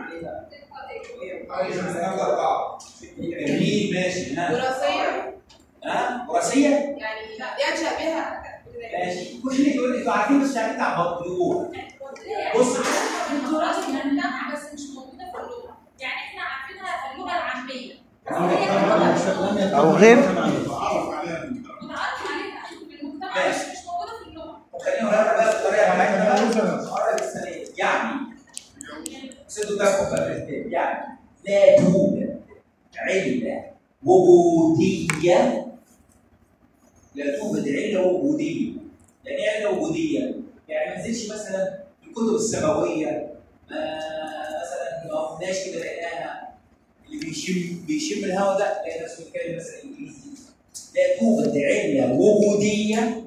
جميل ماشي ها وراثية ها وراثيه يعني ينشأ بها ماشي كل اللي يقول انتوا عارفين بس يعني تعبط بيقول بص التراث بنمنعها بس مش موجوده في اللغه يعني احنا عارفينها في اللغه العاميه او غير متعارف عليها في المجتمع بس مش موجوده في اللغه خليني اقولها لك بقى بطريقه بتاعتنا بقى الحركه السنيه يعني سدوا كفوا كفتين يعني لا توجد علة وجودية لا توجد علة وجودية يعني ايه علة وجودية؟ يعني ما نزلش مثلا الكتب السماوية آه مثلا ما قلناش كده لقيناها اللي بيشم بيشم الهواء ده لقينا نفسه بيتكلم مثلا انجليزي لا توجد علة وجودية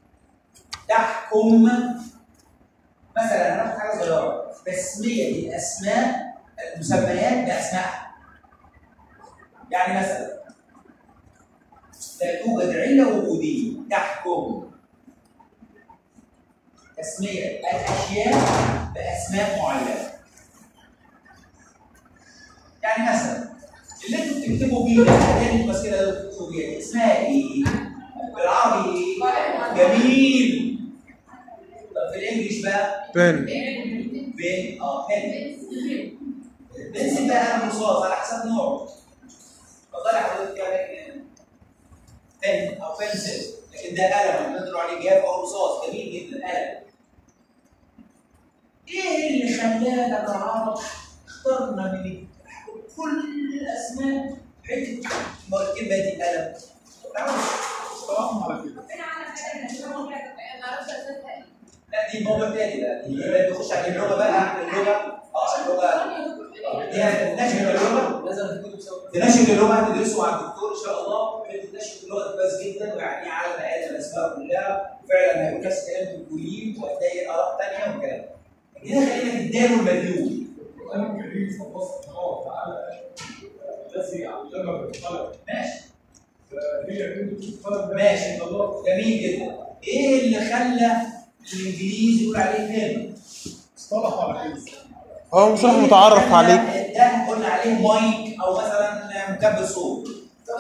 تحكم مثلا هناخد حاجه صغيره تسميه الاسماء المسميات باسمائها يعني مثلا لا توجد عله وجوديه تحكم تسميه الاشياء باسماء معينه يعني مثلا اللي انتوا بتكتبوا بيه ده اللي انتوا ماسكينها ده بتكتبوا بيها دي اسمها ايه؟ بالعربي ايه؟ جميل طب في الانجليش بقى بن بين اه بين بنسل بقى قلم رصاص على حسب نوعه فطلع حضرتك كده بن او بنسل لكن ده قلم بنقدر عليه جاف او رصاص جميل جدا قلم ايه اللي خلانا كعرب اخترنا من كل الاسماء حته الكلمه دي قلم طبعا على كده ربنا عمل حاجه من الشغل ما نعرفش اساسها ايه لا دي موضوع تاني بقى دي بقى بيخش على اللغه بقى اللغه اه اللغه دي نشر اللغه لازم تكون بسبب دي نشر اللغه هتدرسه مع الدكتور ان شاء الله حته نشر اللغه كويس جدا ويعني على مقال الاسماء كلها وفعلا هيبقى نفس كلام الكليين وهتلاقي اراء ثانيه وكلام لكن هنا خلينا في الدال والمدلول القرآن الكريم في الوسط اه تعالى بس يعني لما بالقلم ماشي فهي كنت القلم ده ماشي. خلاص جميل جدا ايه اللي خلى الانجليزي يقول عليه فيلم؟ اصطلحوا على كده هو مصطلح متعارف عليه ده قلنا عليه مايك او مثلا مكبر صوت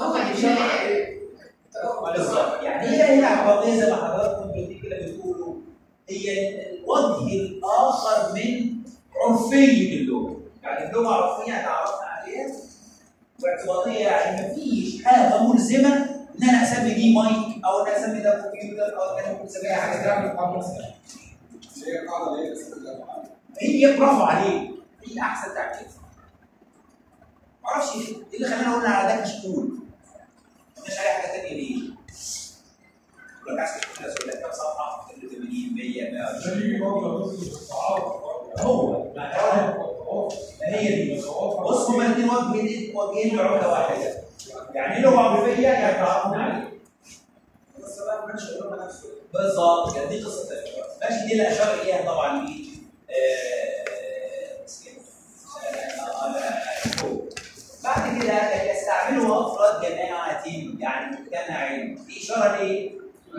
بالظبط يعني هي هنا عبقريه زي ما حضراتكم بتقولوا كده بتقولوا هي الوجه الاخر من عرفيه اللغه يعني اللغه عرفيه تعرفنا عليها واعتباطيه يعني مفيش حاجه ملزمه ان انا اسمي دي مايك او ان انا اسمي ده كمبيوتر او ان انا ممكن اسميها حاجه تعمل قبل هي القاعده اللي هي الاستخدام هي برافو عليك هي احسن تعبير معرفش ايه اللي خلاني اقول على ده كشكول مش عليه حاجه ثانيه ليه؟ يقول لك عايز تكتب كده سؤال كام صفحه؟ 80 100 120 عشان يجي برضه نص التعارف هو ما هو ما هي دي بص هما الاثنين وجهين وجهين لعمله واحده يعني لغه عرفيه يعني تعرفنا عليه بس بقى مش هيقول نفسه بالظبط كده دي قصه الفكره ماشي دي اللي اشار اليها طبعا مين؟ آه، مسكين. آه، آه، هو. بعد كده قال يستعملها افراد جماعه يعني مجتمعين دي اشاره لايه؟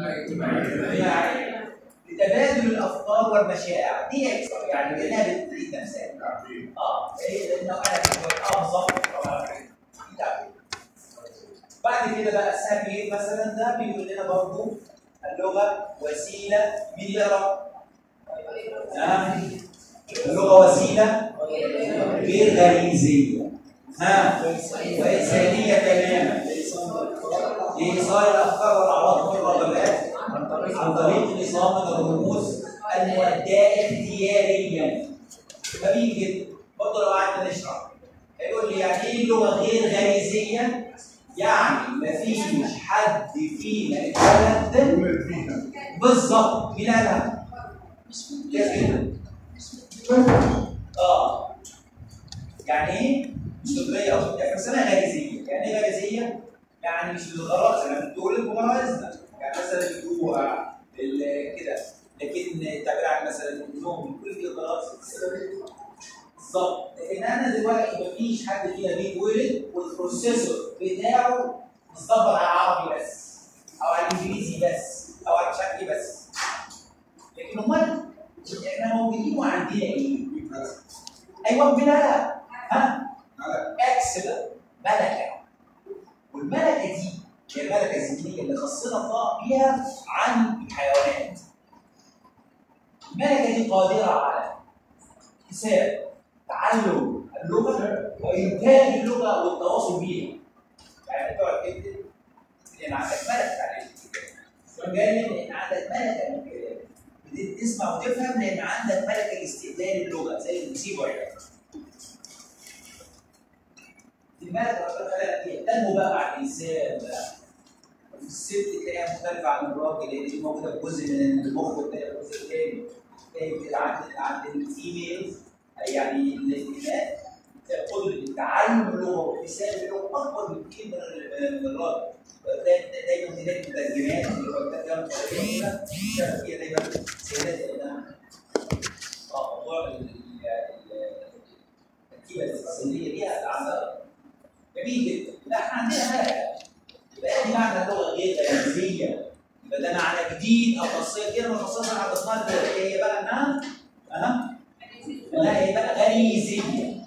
يعني لتبادل الافكار والمشاعر دي اكثر يعني لانها بتعيد نفسها اه إيه، لانه انا اه بالظبط طبعا دي تعبير. بعد كده بقى السامي مثلا ده بيقول لنا برضه اللغه وسيله مين يقرا؟ ها؟ اللغه وسيله غير غريزيه ها وانسانيه تماما لايصال الافكار والعواطف والرغبات عن طريق نظام الرموز المؤداه اختياريا جميل جدا برضه لو قعدنا نشرح هيقول لي يعني ايه اللغه غير غريزيه؟ يعني مفيش حد فينا اتولد بالظبط مين قالها؟ كويس جدا اه يعني ايه؟ مش طبيعيه او طبيعيه بنسميها غريزيه يعني ايه غريزيه؟ يعني مش بالغرض زي ما بتقول بموازنه يعني مثلا الجوع ال- كده لكن التعبير عن مثلا النوم كل دي غرض بالظبط لكن انا دلوقتي مفيش حد فينا بيتولد والبروسيسور بتاعه مصدر على العربي بس او على الانجليزي بس او على مش عارف ايه بس لكن امال احنا موجودين وعندنا ايه؟ ايوه بلا ها؟ اكس ده ملكه والملكه دي هي الملكه الذهنيه اللي خصنا الله بيها عن الحيوانات الملكه دي قادره على حساب تعلم اللغه وانتاج اللغه والتواصل بيها يعني انت تقعد تكتب لان عندك ملكه عليك بجانب لان عندك ملكه من الكلام بتسمع وتفهم لان عندك ملكه لاستقبال اللغه زي المصيبه يعني الملكه ربنا خلقها فيها تنمو بقى مع الانسان بقى الست تلاقيها مختلفه عن الراجل لان دي موجوده في جزء من المخ والتاني في الجزء الثاني تلاقي كده عند عند الفيميلز يعني الاناث قدره التعلم اللغه واكتساب اللغه اكبر بكثير من ال- من الراجل دايما دايما هناك مترجمات اللي هو الترجمه الفوريه كده شايف فيها دايما سيدات انها اه موضوع ال- ال- ال- التركيبه السنيه دي عندها جميل جدا لا احنا عندنا ملكه يبقى دي معنى اللغه غير غريزيه يبقى ده معنى جديد او خاصيه كده من الخصائص اللي عرفناها دلوقتي هي بقى انها اها لا هي بقى غريزيه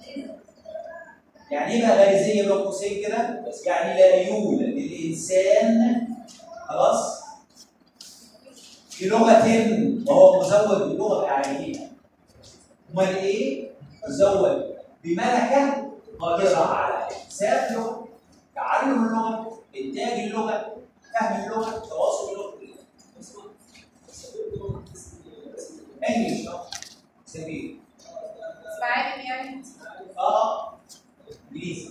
يعني ايه بقى غريزيه بين قوسين كده؟ يعني لا يولد الانسان خلاص في لغه وهو مزود بلغه اعلاميه امال ايه؟ مزود بملكه قادره على اكتساب لغه تعلم اللغه انتاج اللغه فهم اللغه تواصل اللغه انجلش سبيل معالم يعني اه انجليزي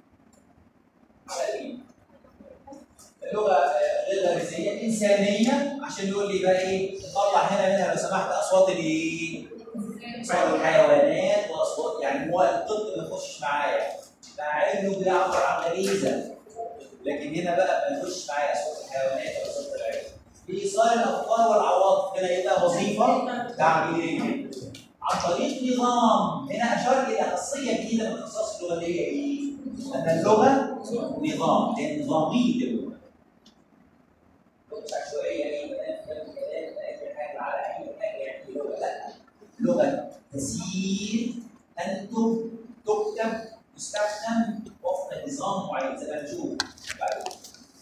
سليم اللغه آه، غير غريزيه انسانيه عشان يقول لي بقى ايه طلع هنا منها لو سمحت اصوات الايه؟ اصوات الحيوانات واصوات يعني هو الطب ما يخشش معايا مع انه بيعبر عن غريزه لكن هنا بقى ما يخش معايا اصوات الحيوانات او اصوات العيش لايصال الافكار والعواطف هنا يبقى وظيفه تعبيريه عن طريق نظام هنا اشار الى خاصيه جديده من خصائص اللغه اللي هي ايه؟ ان اللغه نظام هي نظاميه اللغه مش عشوائيه اي كلام كلام كلام اي حاجه على اي حاجه يعني لغه لا لغه تسير تنتج تكتب تستخدم وفق نظام معين زي ما نشوف بعدين.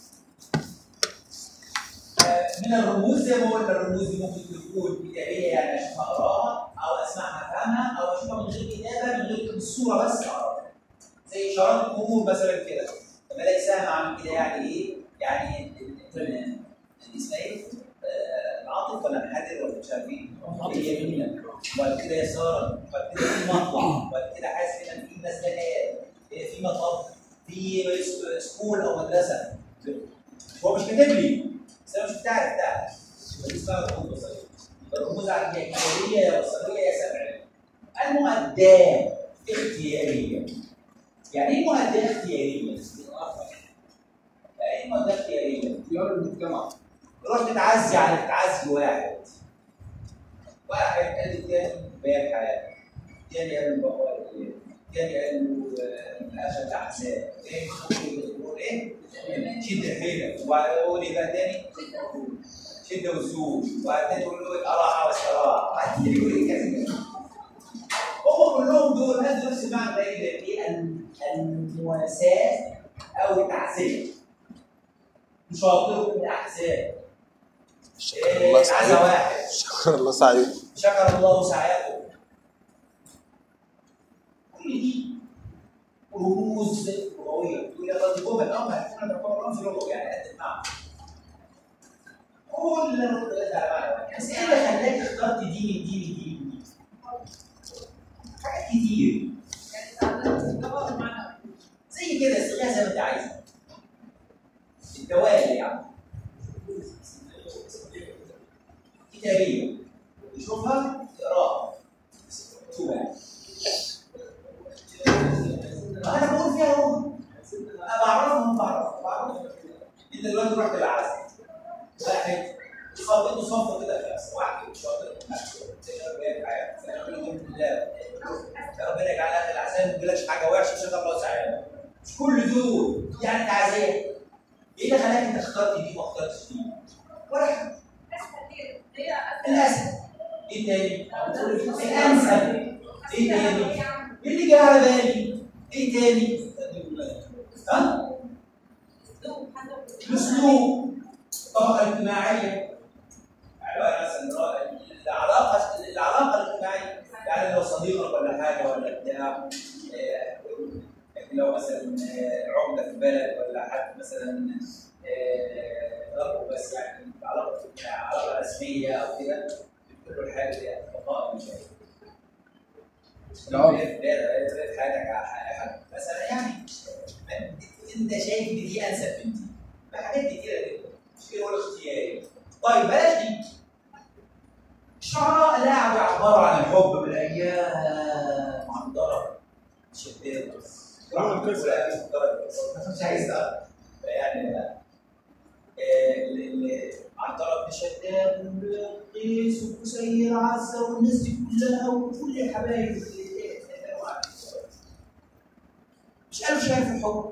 آه، من الرموز زي ما قلنا الرموز دي ممكن تكون كتابيه يعني اشوفها اقراها او اسمعها افهمها او اشوفها من غير كتابه من غير الصوره بس اقراها زي اشارات المرور مثلا كده لما الاقي سهم عامل كده يعني ايه؟ يعني ال- ال- ال- اسمها ايه؟ آه، العاطف ولا محدد ولا مش عارف ايه؟ هي يمينا وبعد كده يسارا وبعد كده في مطلع وبعد كده حاسس ان في مسجات في مطب في س- سكول او مدرسه هو مش كاتب لي بس انا مش بتاعي بتاعي دي اسمها رموز بصريه الرموز عندي يا كتابيه يا بصريه يا سمعيه المؤداه اختياريه يعني ايه مؤداه اختياريه؟ يعني ايه مؤداه اختياريه؟ اختيار المجتمع رحت تعزي على تعزي واحد واحد قال للتاني بيان حياتك التاني قال له بابا التاني قال له آه، اخذ احزاب التاني يقول ايه؟ شد حيلك ويقول ايه بقى تاني؟ شد وسوق وبعدين يقول له اراحه واستراحه بعد كده يقول ايه كذا هم كلهم دول هذا نفس المعنى ده ايه؟ ال- المواساه او التعزيه شاطر الاحزاب شكر الله عزا سعيد واحد شكر الله سعيد شكر الله سعيكم كل دي رموز لغويه تقول يا راجل جمل اه ما احنا بنعتبر رمز لغوي يعني قد المعنى كل اللي انا قلت على معنى واحد. بس ايه اللي خلاك اخترت دي من دي من دي من دي؟ حاجات كتير يعني تعلمت اللغه والمعنى زي كده استغلها زي ما انت عايزه الدوال يعني كتابيه تشوفها تقراها مكتوبه يعني انا بقول فيها اهو انا بعرفهم بعرف بعرف انت دلوقتي رحت العزم واحد صف انتوا صف كده خمسه واحد شاطر ربنا يجعل اخر العزاء ما يقولكش حاجه وحشه عشان الله سعيد مش كل دول يعني تعزيه ايه اللي خلاك انت اخترت دي وما اخترتش دي؟ ولا حاجه هي الاسد ايه تاني؟ الانسب ايه تاني؟ ايه اللي جه على بالي؟ ايه تاني؟ ها؟ الاسلوب الطبقه الاجتماعيه يعني مثلا العلاقه العلاقه الاجتماعيه يعني لو صديقك ولا حاجه ولا بتاع آه، لو مثلا آه، عمده في البلد ولا حد مثلا آه، ضربه بس يعني علاقه علاقه رسميه او كده بتقول له الحاجه دي بقاء مش عارف. العرف. لا لا لا حياتك على حد مثلا يعني انت شايف ان دي انسب من دي حاجات كتيره جدا مش كده ولا اختياري طيب بلاش دي الشعراء لا يعبروا عن الحب بالايام عن ضرب شداد مش عايز أعرف. يعني لا آه، ال- ال- عن طرف شداد قيس وقصير عزة والناس دي كلها وكل الحبايب اللي كانوا قاعدين سوا. مش قالوا شايف الحب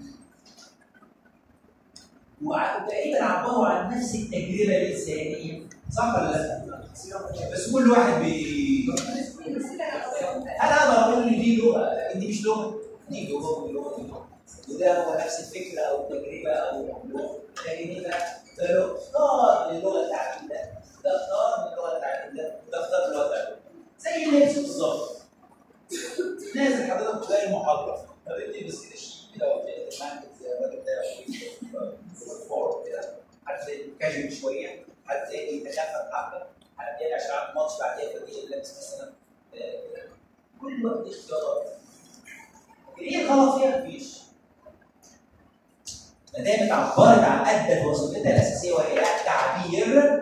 وع- وتقريبا عبروا عن نفس التجربه الانسانيه صح ولا لا؟ بس كل واحد بي هل اقدر اقول ان دي لغه لكن دي مش لغه؟ دي لغه ودي لغه ودي لغه وده هو نفس الفكره او التجربه او اللغه لكن ده ده اختار للغه بتاعتي ده ده اختار للغه بتاعتي ده ده اختار للغه بتاعتي زي اللبس بالظبط نازل حضرتك جاي المحاضره فبتلبس كده شيك كده وبتلبس معاك زي الراجل ده فور كده حد زي كاجوال شويه حد زي يتخفف حبه حد زي عشان عنده ماتش بعدين فدي لابس مثلا آه، كل وقت اختيارات ايه الغلط فيها مفيش ما دام عبرت عن ادت وظيفتها الاساسيه وهي التعبير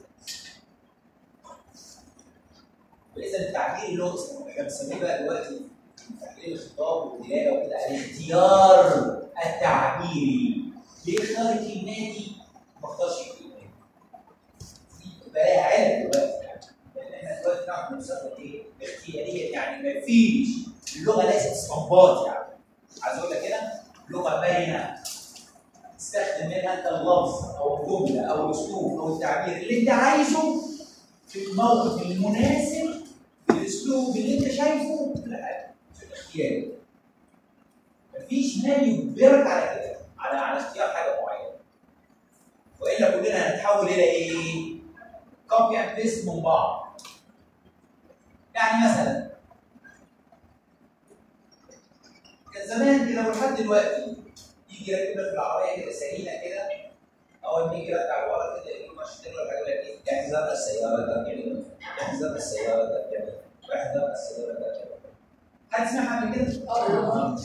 واذا التعبير اللغوي احنا بنسميه بقى دلوقتي تحليل الخطاب والدلاله وكده الاختيار التعبيري ليه اختار كلماتي ما اختارش كلماتي دي بقى لها علم دلوقتي يعني لان احنا دلوقتي نعرف نستخدم ايه؟ اختياريا يعني ما فيش اللغه ليست استنباط يعني عايز اقول لك هنا لغه باينه تستخدم منها انت اللفظ او الجمله او الاسلوب او التعبير اللي انت عايزه في الموقف المناسب بالاسلوب اللي انت شايفه في الحاجه في الاختيار مفيش ما يجبرك على كده على على اختيار حاجه معينه والا كلنا هنتحول الى ايه؟ كوبي اند بيست من بعض يعني مثلا كان زمان كده ولحد دلوقتي يجي يركب لك العربيه كده سرينه كده اول ما يجي يرجع ورا كده يجي ماشي ولا حاجه يقول لك ايه احذر السياره تركب احذر السياره تركب احذر السياره تركب حد سمعها قبل كده؟ اه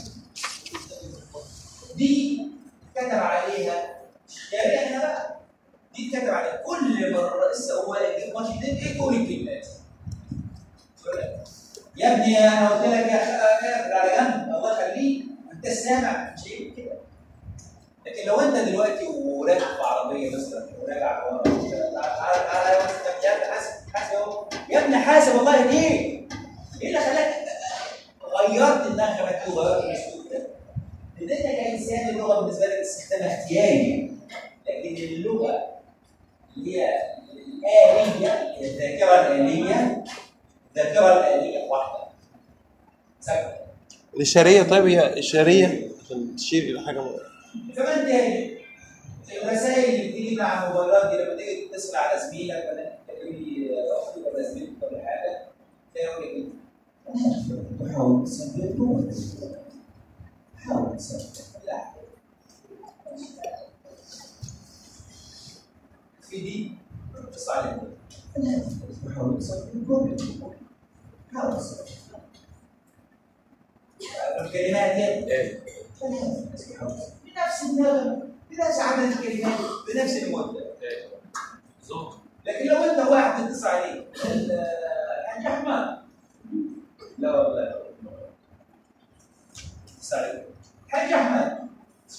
دي كتب عليها شارعنا بقى دي كتب عليها كل مره السواق يجيب ماشي ايه كل الكلمات يقول لك يا ابني انا قلت لك يا اخي اقفل على جنب الله يخليك انت سامع شيء كده لكن لو انت دلوقتي وراكب في عربيه مثلا وراجع ورا تعالى تعالى انت بجد حاسب حاسب اهو يا ابني حاسب والله ليه؟ ايه اللي خلاك غيرت النغمه دي وغيرت الاسلوب ده؟ لان انت كانسان اللغه بالنسبه لك استخدام اختياري لكن اللغه اللي هي الآلية الذاكرة الآلية الذاكرة الآلية واحدة ثابتة الإشارية طيب هي إشارية عشان تشير إلى حاجة م- كمان تاني الرسائل اللي بتيجي مع الموبايلات دي لما تيجي تتصل على زميلك ولا تكلمي اختك ولا زميلك ولا حاجه تلاقي يقول لك ايه؟ حاول تثبته حاول تثبته لا في دي اتصل عليك حاول تثبته حاول تثبته الكلمات هي بنفس النغمه بنفس عدد الكلمات بنفس المده لكن لو انت واحد تتصل عليه ال- الحاج احمد لا والله اتصل عليه الحاج احمد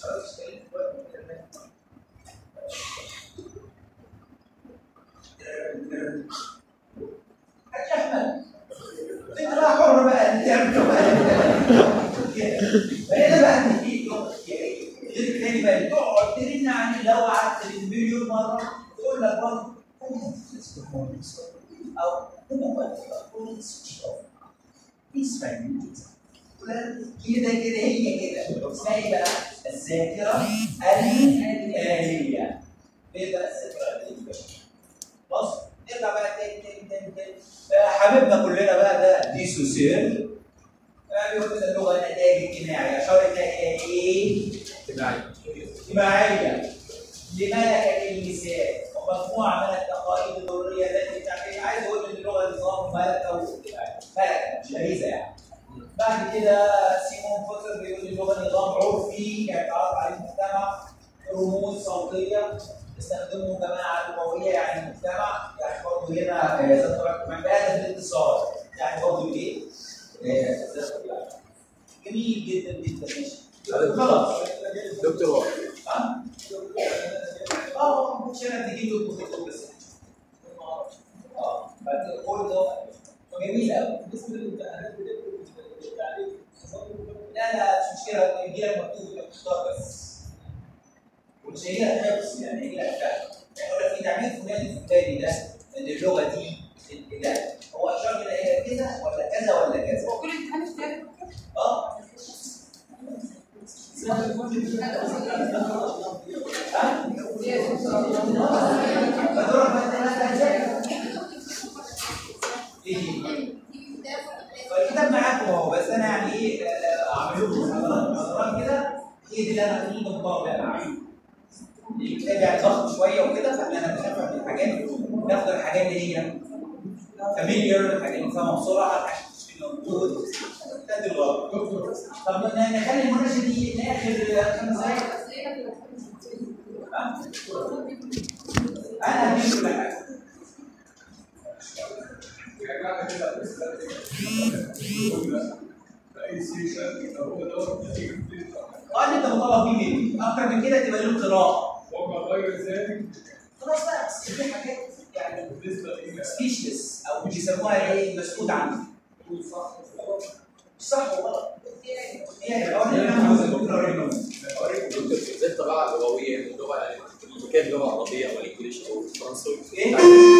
حاج احمد انت بقى حر بقى انت تعمل فهنا بقى تجي غير التاني بقى تقعد ترن عن لو قعدت مليون مره تقول لك برضه او اسمع كده كده هي كده اسمها ايه بقى؟ الذاكره الآلية ايه بقى الذاكره الآلية؟ بص نرجع بقى تاني تاني تاني تاني آه، حبيبنا كلنا بقى ده دي سوسيال بيقول لنا اللغه نتائج اجتماعيه اشار الى ايه؟ اجتماعي اجتماعيه لملكه اللسان ومجموعه من التقاليد الضروريه التي تعتمد عايز اقول ان اللغه نظام ملكه واجتماعي ملكه مش غريزه يعني بعد كده سيمون فوتر بيقول اللغه نظام عرفي يتعرف عليه المجتمع رموز صوتيه استخدمه جماعه لغويه يعني المجتمع يعني برضه هنا آه، زي ما قلت لك، بهدف الاتصال يعني برضه ايه؟ آه، جميل جدا جدا ماشي خلاص دكتور هو ها؟ اه مش انا تجيب له الدكتور بس اه بعد كل ده جميل قوي بالنسبه للامتحانات لا لا مش مشكله يجي لك مكتوب انت بتختار بس ومش هيجي لك حفظ يعني هيجي لك فهم يعني يقول لك في تعبير فلاني الفلاني ده ان اللغه دي لا هو اشار الى ايه كده ولا كذا ولا كذا هو كل امتحان اختياري اه ها؟ فدورك بقى ثلاث اجزاء ايه فالكتاب معاكم اهو بس انا يعني ايه آه، اعمل لكم محاضرات محاضرات كده هي دي اللي انا هخليكم تطبقوا بقى الكتاب يعني ضخم شويه وكده فاحنا هنتنفع من الحاجات ناخد الحاجات اللي هي فاميليار الحاجات اللي فاهمها بسرعه الحاجات اللي موجود ده دلوقتي طب ن- نخلي المناقشه دي لاخر خمس دقايق ها؟ انا هديك كل حاجه رجعنا كده اي سيشن هو دوت نتيجه قال لي انت مطالب بيه مني اكتر من كده تبقى له قراءه وما غير ذلك خلاص بقى بس في حاجات يعني بالنسبه الى سبيشلس او بيسموها ايه مسؤول عنها تقول صح غلط صح وغلط هي اوريكم دكتور ازاي الطباعه اللغويه اللغه يعني اللي كانت لغه عربيه او انجلش او فرنساوي ايه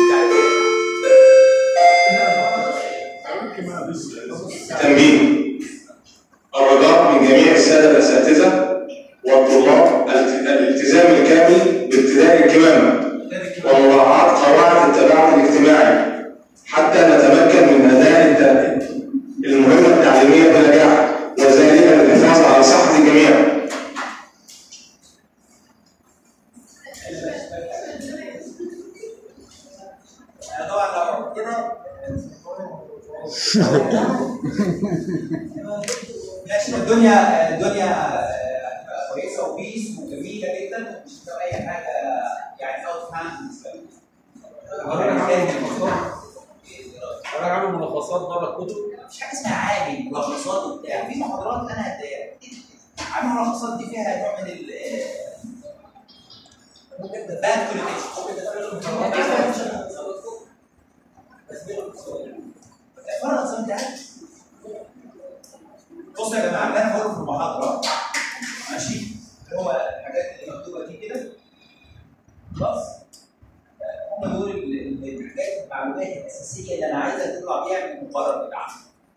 تنبيه الرجاء من جميع السادة الأساتذة والطلاب الالت- الالتزام الكامل بابتداء الكمامة ومراعاة قواعد التباعد الاجتماعي حتى نتمكن من أداء الت- المهمة التعليمية بنجاح وذلك للحفاظ على صحة الجميع طبعا لو كده ماشي الدنيا الدنيا هتبقى كويسه وبيس وجميله جدا مش هتبقى اي حاجه يعني اوت هاند بالنسبه لي. انا عامل ملخصات بره الكتب مفيش حاجه اسمها عادي ملخصات وبتاع في محاضرات انا هديها عامل الملخصات دي فيها نوع من ال باد فرق زي ما انت عارف بصوا يا جماعه اللي انا بقوله في المحاضره ماشي اللي هو الحاجات اللي مكتوبه دي كده خلاص هم دول ال- ال- الحاجات المعلومات الاساسيه اللي انا عايزها تطلع بيها من المقرر بتاعنا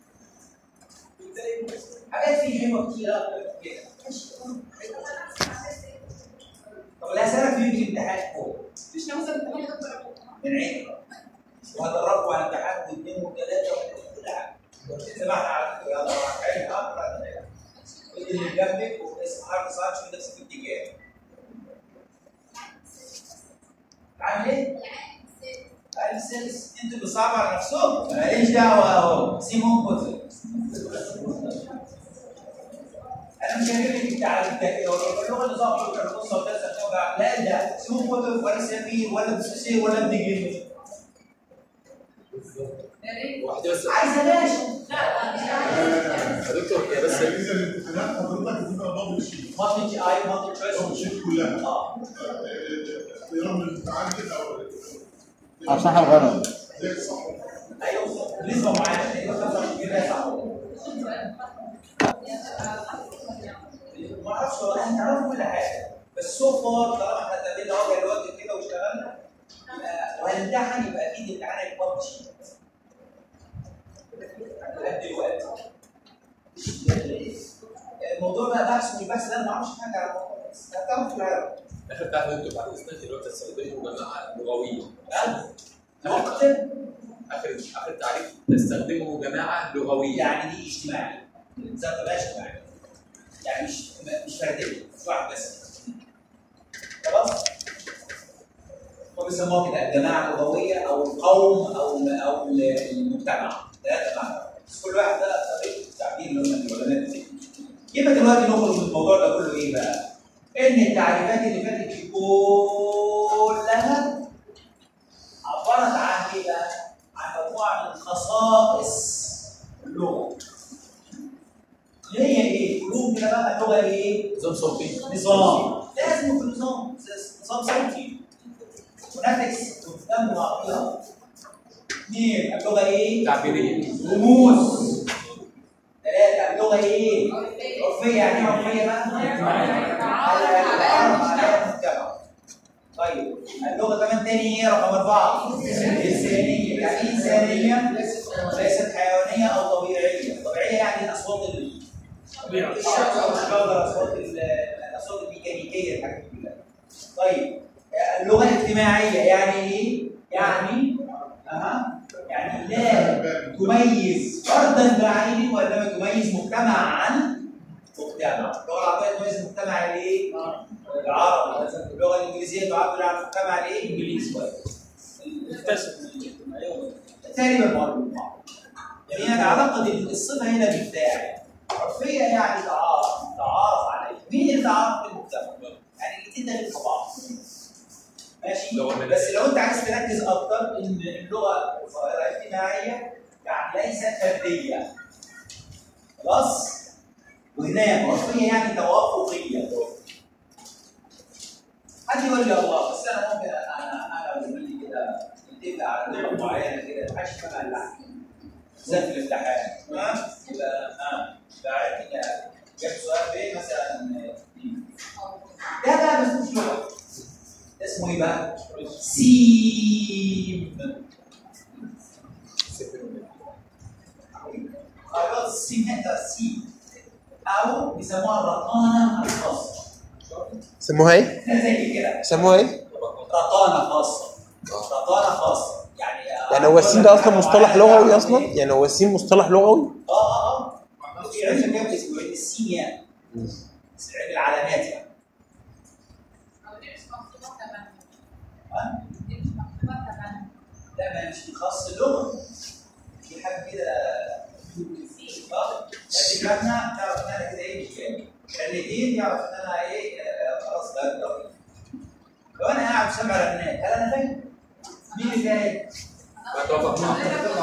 حاجات فيه حلوه كتير أكتر من كده ماشي طب اللي هسألك فيه في الامتحان فوق مش ناوي مثلا تقولي دكتور من عينك وهدربكم على امتحان واثنين وثلاثه وكل حاجه سمعنا على فكره يلا عين اقرا اللي جنبك واسم حرف صار شوف نفسك في اتجاه عامل ايه؟ عارف سيلز انتوا اللي صعب على نفسكم ماليش دعوه اهو سيبهم كتب انا مش هجيب لك على التأكيد اللغه اللي صعبه في النص وثلاثه توجع لا ده سيبهم كتب ولا سمير ولا بسوسي ولا ابن جنيه واحده بس عايزه باشا يا دكتور يا بس اذا الامتحانات حضرتك بتبقى دبل شيت مالتي اي مالتي دبل تشويس شيت كلها اه اختيار من الامتحان كده او صح وغلط زي الصح ايوه نسبه معينه تقريبا 25 كده صح ما اعرفش والله احنا نعرف كل حاجه بس سو فار طالما احنا اتقابلنا وجه لوجه كده واشتغلنا يبقى وهنمتحن يبقى اكيد الامتحان هيبقى بشيء لغايه دلوقتي الموضوع بقى بحث والبحث ده انا ما اعرفش حاجه على الموضوع بس هتعرف في العالم اخر بتاع دكتور بعد اذنك اللي هو تستخدمه جماعه لغويه نقطة اخر اخر تعريف تستخدمه جماعه لغويه يعني دي اجتماعي الانسان طبيعي اجتماعي يعني مش مش فرديه مش واحد بس خلاص هو بيسموها كده الجماعه اللغويه او القوم او او المجتمع ثلاثه معنى بس كل واحد ده طريقه التعبير اللي هم العلماء دي يبقى دلوقتي نخرج من الموضوع ده كله ايه بقى؟ ان التعريفات اللي فاتت دي كلها عبرت عن ايه بقى؟ عن مجموعه من خصائص اللغه. اللي هي ايه؟ قلوب كده بقى اللغه ايه؟ نظام صوتي نظام لازم يكون نظام نظام صوتي ونفس قدام بعضها اثنين اللغه ايه؟ تعبيريه رموز ثلاثة اللغة ايه؟ عرفية يعني ايه عرفية بقى؟ على مجتمع طيب اللغة كمان تاني ايه رقم أربعة؟ إنسانية يعني ايه إنسانية؟ ليست حيوانية أو طبيعية، طبيعية يعني الأصوات ال- الشمس أو الشجر أصوات ال- الأصوات الميكانيكية الحاجات دي كلها. طيب اللغة الاجتماعية يعني ايه؟ يعني أها يعني لا تميز فردا بعينه وانما تميز مجتمع عن مجتمع اللغه العربيه تميز مجتمع الايه؟ العربي اللغه الانجليزيه تعبر عن مجتمع الايه؟ الانجليزي تقريبا معروف يعني انا اعتقد ان الصفه هنا بالفاعل عرفيه يعني تعارف تعارف عليه مين اللي تعارف بالمجتمع؟ يعني الاثنين داخلين في بعض ماشي لغة من- بس لو انت عايز تركز اكتر ان اللغه ظاهره اجتماعيه يعني ليست فرديه خلاص وهناك عرفيه يعني توافقيه حد يقول لي الله بس انا ممكن انا انا وزميلي كده نتفق على لغه معينه كده ما حدش يفهم اللحن زي في الامتحان تمام يبقى اه يبقى عارف ان جاب سؤال فين مثلا ده بقى بس مش لغه ده اسمه ايه بقى؟ سيم خلاص السيم انت سيم او بيسموها الرقانه الخاصه سموها ايه؟ زي كده سموها ايه؟ رقانه خاصه رقانه خاصه يعني يعني هو السين ده اصلا مصطلح لغوي اصلا؟ يعني هو السين مصطلح لغوي؟ اه اه اه في علم كده اسمه علم السيمياء علم العلامات يعني أو دي مش مكتوبة تمام ها؟ دي مش مكتوبة تمام لا ما مش خاص اللغه في حاجه كده اه يعني دماغنا تعرف ان انا كده ايه مش فاهم خليتين يعرف ان انا ايه آه، خلاص بقى لو انا قاعد سامع رنات هل انا فاهم؟ مين اللي فاهم؟ ما توافقنا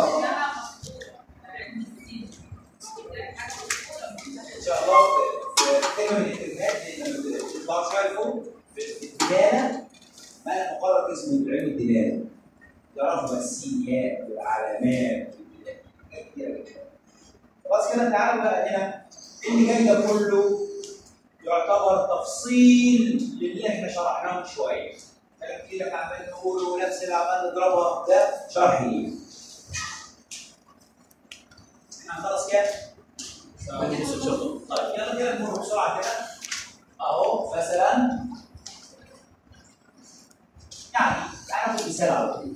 ان شاء الله في في كلمه من الكلمات اللي بتطلع شويه لفوق في الدلاله ما انا مقرر اسمه علم الدلاله يعرفوا السينيات والعلامات والبلاد. حاجات كتيرة جدا. خلاص كده تعالوا بقى هنا اللي جاي ده كله يعتبر تفصيل للي احنا شرحناه من شويه كلام كتير احنا عمالين نقوله ونفس اللي عمال نضربها ده شرح ليه احنا خلاص كده طيب يلا كده نمر بسرعه كده اهو مثلا يعني تعالى ناخد مثال على طول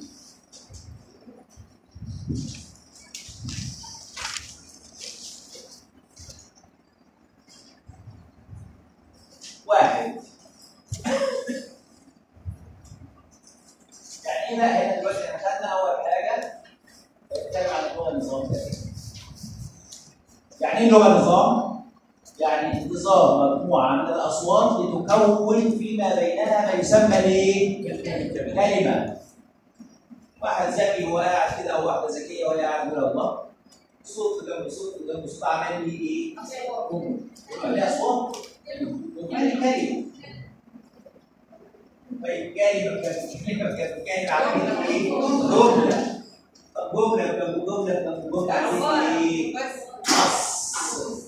واحد يعني ايه بقى هنا دلوقتي احنا خدنا اول حاجه بنتكلم عن اللغه النظام ده يعني ايه لغه نظام؟ يعني انتظام مجموعه من الاصوات لتكون فيما بينها ما يسمى ايه؟ كلمه واحد ذكي وهو قاعد كده او واحده ذكيه وهي قاعده كده الله صوت جنب صوت جنب صوت عمال لي ايه؟ عليها اصوات وكان كلمه طيب كلمه كانت كلمه كانت كلمه عمال ايه؟ جمله طب جمله جنب جمله جنب جمله عمال ايه؟ بس نص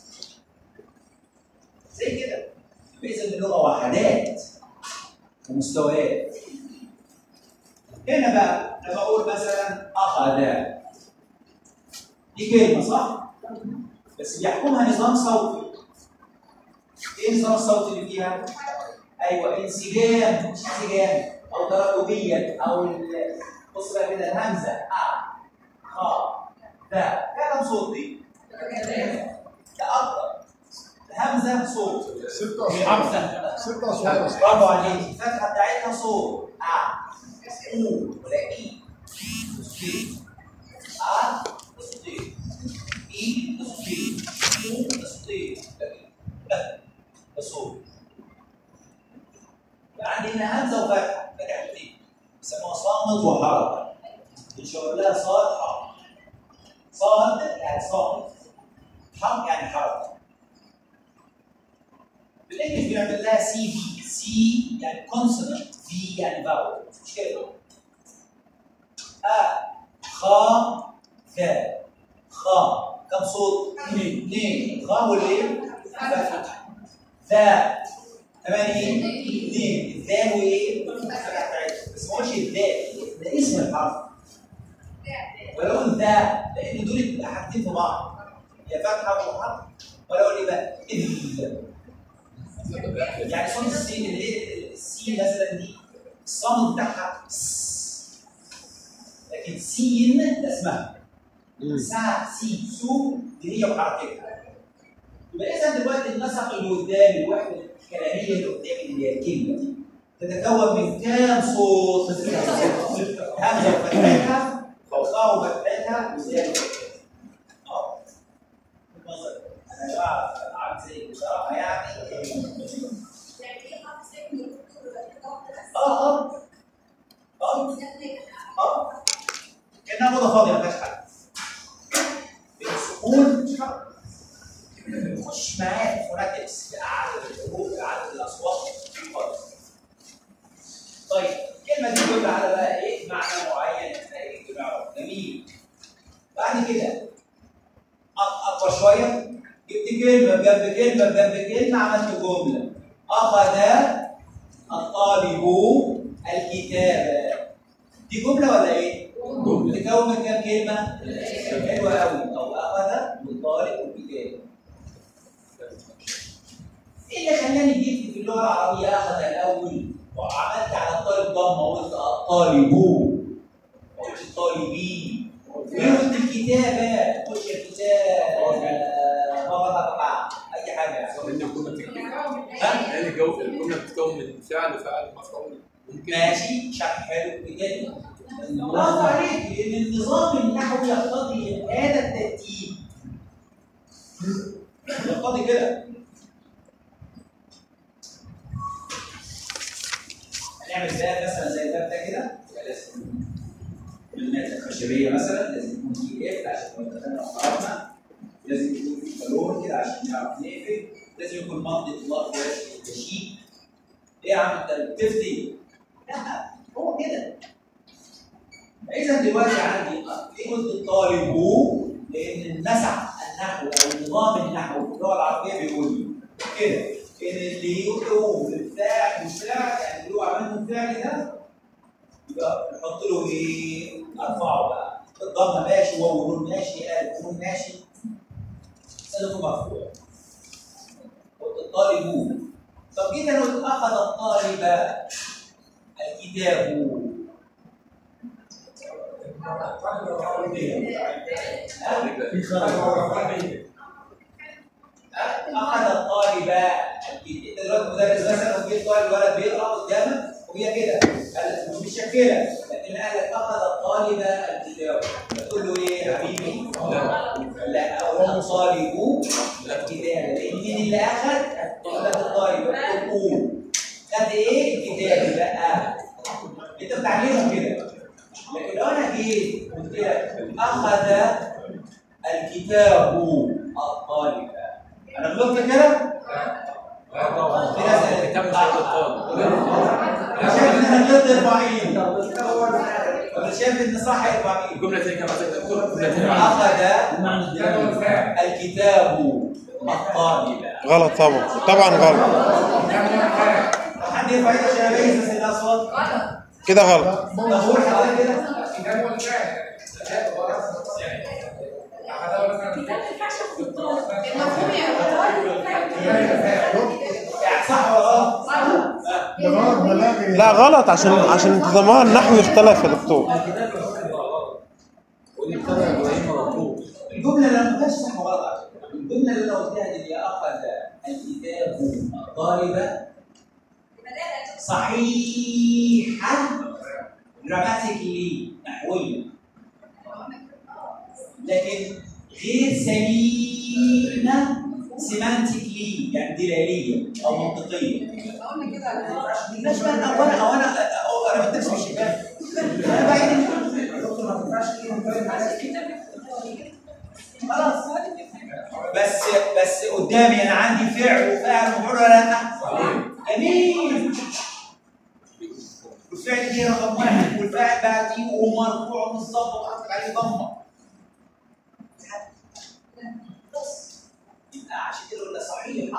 زي كده اذا اللغه وحدات ومستويات هنا بقى لما اقول مثلا اخذ دي كلمه صح؟ بس بيحكمها نظام صوتي ايه النظام الصوتي اللي فيها؟ ايوه انسجام مش انسجام او تراتبيا او ال- بص بقى كده الهمزه ا خ ذا كلام صوتي ده اكتر الهمزه صوت ستة همزه ستة أصوات برافو عليك الفتحه بتاعتها صوت ا او ولا اي صوتين ا صوتين اي صوتين او صوتين لا ده صوت يبقى عندي هنا همزه وفتحه فتحتين بيسموها صامت وحركه بنشاور لها صاد حرف صاد يعني صامت حرف يعني حركه بالانجلش بنعمل لها سي في سي يعني كونسونانت في يعني فاول مش كده ا خ ذا خ كم صوت؟ اثنين اثنين خ والايه؟ فتحة. ذا ثمانية اثنين الذال وايه؟ الفتحة بتاعتها. بس ما قلتش الذال ده اسم الحرف ولو ذا لان دول بيبقى حاجتين في بعض هي فتحة وحرف ولا اقول ايه بقى؟ اذ يعني صوت السين اللي هي السين مثلا دي الصمت بتاعها س. لكن سين ده اسمها سا سي سو دي هي وحركتها يبقى اذا دلوقتي النسق اللي قدام الوحده الكلاميه اللي قدام اللي هي الكلمه دي تتكون من كام صوت؟ همزه وفتحتها فوقها وفتحتها وزياده وفتحتها. اه بالنظر انا بعرف العب زي بصراحه يعني اه اه اه اه كانها موضه فاضيه ما فيهاش حاجه السكون مش حرف نخش معاه فوناتكس عدد الحروف عدد الاصوات خالص طيب الكلمه دي تدل على بقى ايه معنى معين احنا ايه بنعرف جميل بعد كده أط- جنب كلمه بجنب كلمه عملت جمله اخذ الطالب الكتاب دي جمله ولا ايه؟ جمله تكون من كام كلمه؟ حلوه قوي او اخذ الطالب الكتاب ايه اللي خلاني جيت في اللغه العربيه اخذ الاول وعملت على الطالب ضمه وقلت الطالب ما قلتش الطالبين ليه قلت الكتابه خش الكتاب بابا اي حاجه لان الجمله بتتكون ها؟ لان الجو- الجمله بتتكون من فعل فعل مفعول ممكن ماشي شرح حلو جدا برافو عليك لان النظام النحوي يقتضي هذا الترتيب يقتضي كده هنعمل باب مثلا زي الباب ده كده يبقى لازم المادة الخشبية مثلا لازم يكون في قفل عشان لو دخلنا وخرجنا لازم يكون في بالون كده عشان نعرف نقفل لازم يكون منطقة الله تشيك ايه يا عم انت بتفتي؟ لا هو كده اذا دلوقتي عندي ليه قلت الطالب هو؟ لان النسع النحو او النظام النحوي في اللغه العربيه بيقول لي كده ان اللي يقوم بالفعل والفعل يعني اللي هو عملته الفعل ده يبقى نحط له ايه؟ ارفعه بقى الضمه ماشي واو ونون ماشي الف ونون ماشي سنته مرفوع قلت الطالب هو طب جيت انا قلت اخذ الطالب الكتاب اخذ الطالب الكتاب انت دلوقتي مدرس مثلا وجيت طالب ولد بيقرا قدامك وهي كده قال مش مشكله لكن قال لك اخذ الطالب الكتاب تقول له ايه يا حبيبي؟ لا اقول طالب الكتاب لان مين اللي اخذ؟ تقول لك الطالب تقول قول خد ايه الكتاب بقى انت بتعلمه كده لكن لو انا جيت قلت لك اخذ الكتاب الطالب انا غلطت كده؟ لا طبعا في ناس قالت الكتاب مش هيبقى الطالب انا شايف ان انا غلطت ارفع ايدي انا شايف ان صح ارفع ايدي الجمله تاني كمان تقول الجمله تاني اخذ الكتاب الطالب غلط طبعا طبعا غلط حد يرفع ايده عشان اميز بس الاصوات كده غلط طب قول حضرتك كده الكتاب ما ينفعش في الطالب المفهوم يا يعني صح ولا غلط؟ ده غلط بلاغي لا غلط عشان عشان انتظامها النحوي اختلف يا دكتور قول لي ابتدى ابراهيم مبروك الجمله اللي انا ما كانش صح وغلط على فكرة. الجمله اللي انا قلتها دي اللي اخذ الكتاب الطالب صحيحه جراماتيكلي نحويا لكن غير سليمه سيمانتيكلي يعني دلاليه او منطقيه قلنا كده مش بقى او انا او انا أو انا بتنفس مش شباب انا بعيد خلاص بس بس قدامي انا عندي فعل وفاعل ومفعول ولا لا؟ جميل والفعل دي رقم واحد والفاعل بعديه ومرفوع بالظبط وحاطط عليه ضمه بس يبقى عشان كده قلنا صحيح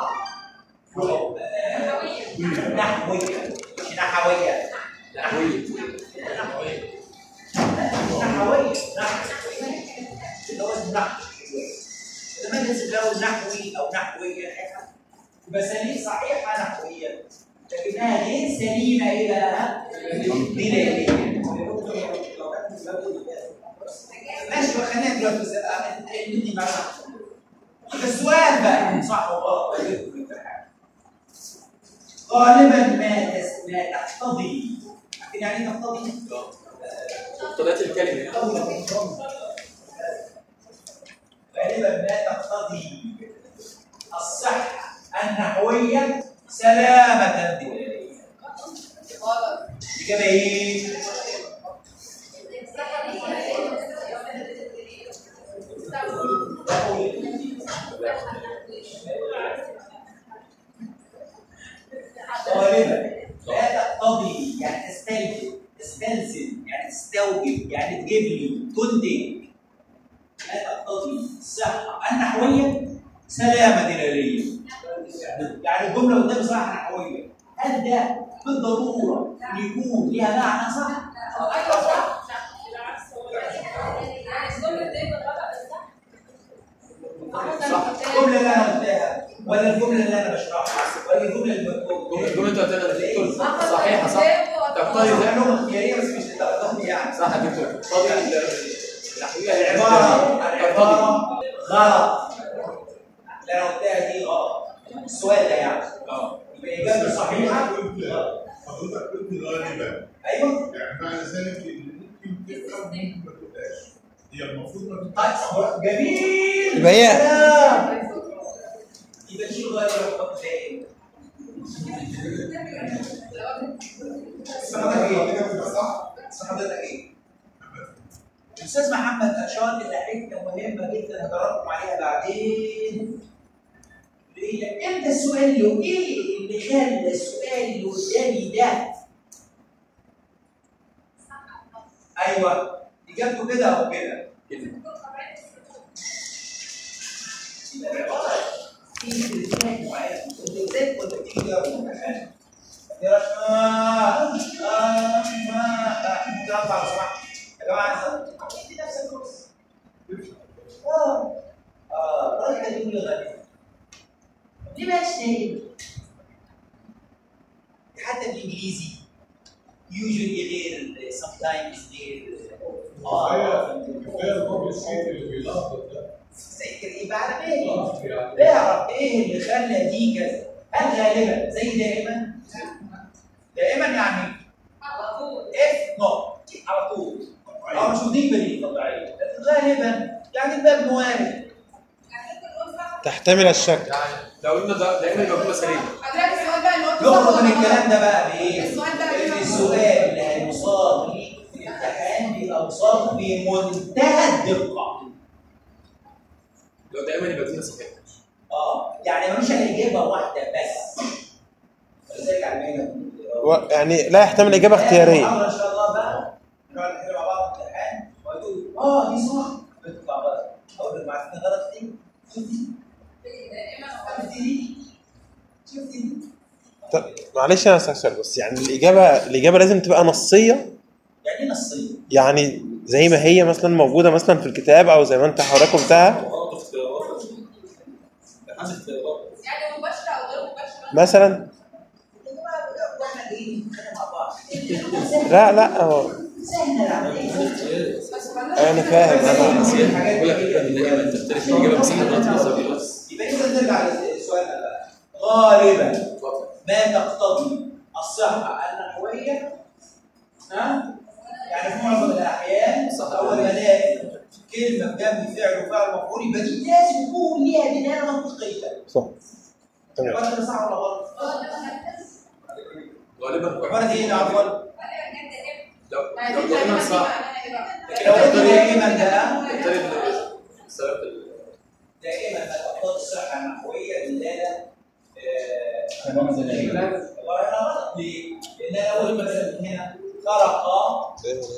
نحوية. نحوية مش نحوية نحوية نحوية نحوية اللي هو اسمه نحو لما يجي لو نحوي او نحوية يبقى سليم صحيحة نحوية لكنها غير سليمة ايه بقى؟ دلالية ماشي بقى خلينا دلوقتي بس آه، مني بقى السؤال بقى صح ولا غلط غالبا ما تس- ما تقتضي عارفين يعني ايه تقتضي؟ مقتضيات الكلمه غالبا ما تقتضي الصحة النحوية سلامة دلالية غلط الإجابة إيه؟ غالبا لا تقتضي يعني تستلزم تستلزم يعني تستوجب يعني تجيب لي تنتج لا تقتضي الصحة النحوية سلامة دلالية يعني الجمله قدامي صراحه نحويه هل ده بالضروره ان يكون ليها معنى صح؟ ايوه صح لا بالعكس هو يعني الجمله دي بالغلط صح صح الجمله اللي انا قلتها ولا الجمله اللي انا بشرحها ولا الجمله اللي بقولها الجمله انت قلتها يا دكتور صحيحه صح طيب ده لغه اختياريه بس مش للدرجه دي يعني صح يا دكتور تقتضي النحويه هي العباره تقتضي العباره غلط اللي انا قلتها دي غلط السؤال ده يعني اه يبقى اجابه صحيحه حضرتك قلت غالبا ايوه يعني معنى ذلك ان ممكن تفهم ممكن ما تبقاش هي المفروض ما تبقاش طيب جميل يبقى هي- كلام. يبقى نشيل غير ونحط تاني اسم حضرتك ايه؟ اسم حضرتك ايه؟ الاستاذ محمد اشار الى حته مهمه جدا هدربكم عليها بعدين ليه؟ امتى السؤال له ايه اللي خلى السؤال اللي قدامي ده ايوه اجابته كده او كده يبقى العباره في ترتيبات معينه كنت ازاي كنت بتيجي تجاوب الامتحان يا آه آه ما كلام بعد سماح يا جماعه عايز ادي نفسك فرصه اه اه الراجل ده يقول لي غبي ليه بقاش نايم؟ حتى بالانجليزي usually غير sometimes غير اه كفايه البابل شيت اللي بيلخبط ده تفتكر ايه بقى على بالي يعني تعرف ايه اللي خلى دي كذا هل غالبا زي دائما دائما يعني على طول اف نو على طول او مش دي بديل طبيعيه لكن غالبا يعني الباب موارد يعني ممكن نقول صح تحتمل الشك يعني لو قلنا ده دايما المجموعه سليمه حضرتك السؤال بقى اللي هو نخرج من الكلام ده بقى بايه؟ السؤال ده ان السؤال اللي هيصاب ليك في الامتحان بيبقى مصاب بمنتهى الدقه لو دايما يبقى دي صحيحه اه يعني ملوش الا اجابه واحده بس ولذلك علمينا و- يعني لا يحتمل اجابه اختياريه ان شاء الله بقى نقعد نحل مع بعض الامتحان ويقول اه دي صح بتطلع بقى اقول له معرفتنا غلط دي شفتي شفتي دي شفتي دي طب معلش انا اسالك سؤال بس يعني الاجابه الاجابه لازم تبقى نصيه يعني ايه نصيه يعني زي ما هي مثلا موجوده مثلا في الكتاب او زي ما انت حضرتك قلتها برضه اختيارات حد اختيارات يعني مباشره او غير مباشره مثلا يا جماعه واحنا جايين نتخانق مع بعض لا لا هو سهله العمليه بس حضرتك انا فاهم انا بقول لك دايما تختلف الاجابه بس احنا دلوقتي نظريات يبقى اذا نرجع للسؤال ده بقى غالبا ما تقتضي الصحه النحويه ها يعني في معظم الاحيان صح. اول ما الاقي كلمه بجنب فعل وفعل مفعول يبقى دي لازم يكون ليها دلاله منطقيه صح تمام العباره دي صح ولا غلط؟ غالبا العباره دي ايه يا عفوا؟ لو يعني لو دي دايما دي صح معناها ايه بقى؟ لكن لو قلت دائما ده تختلف السبب ال- دائما ما تقتضي الصحه النحويه دلاله آه، والله هنا غلط ليه؟ لان انا اقول مثلا هنا خرق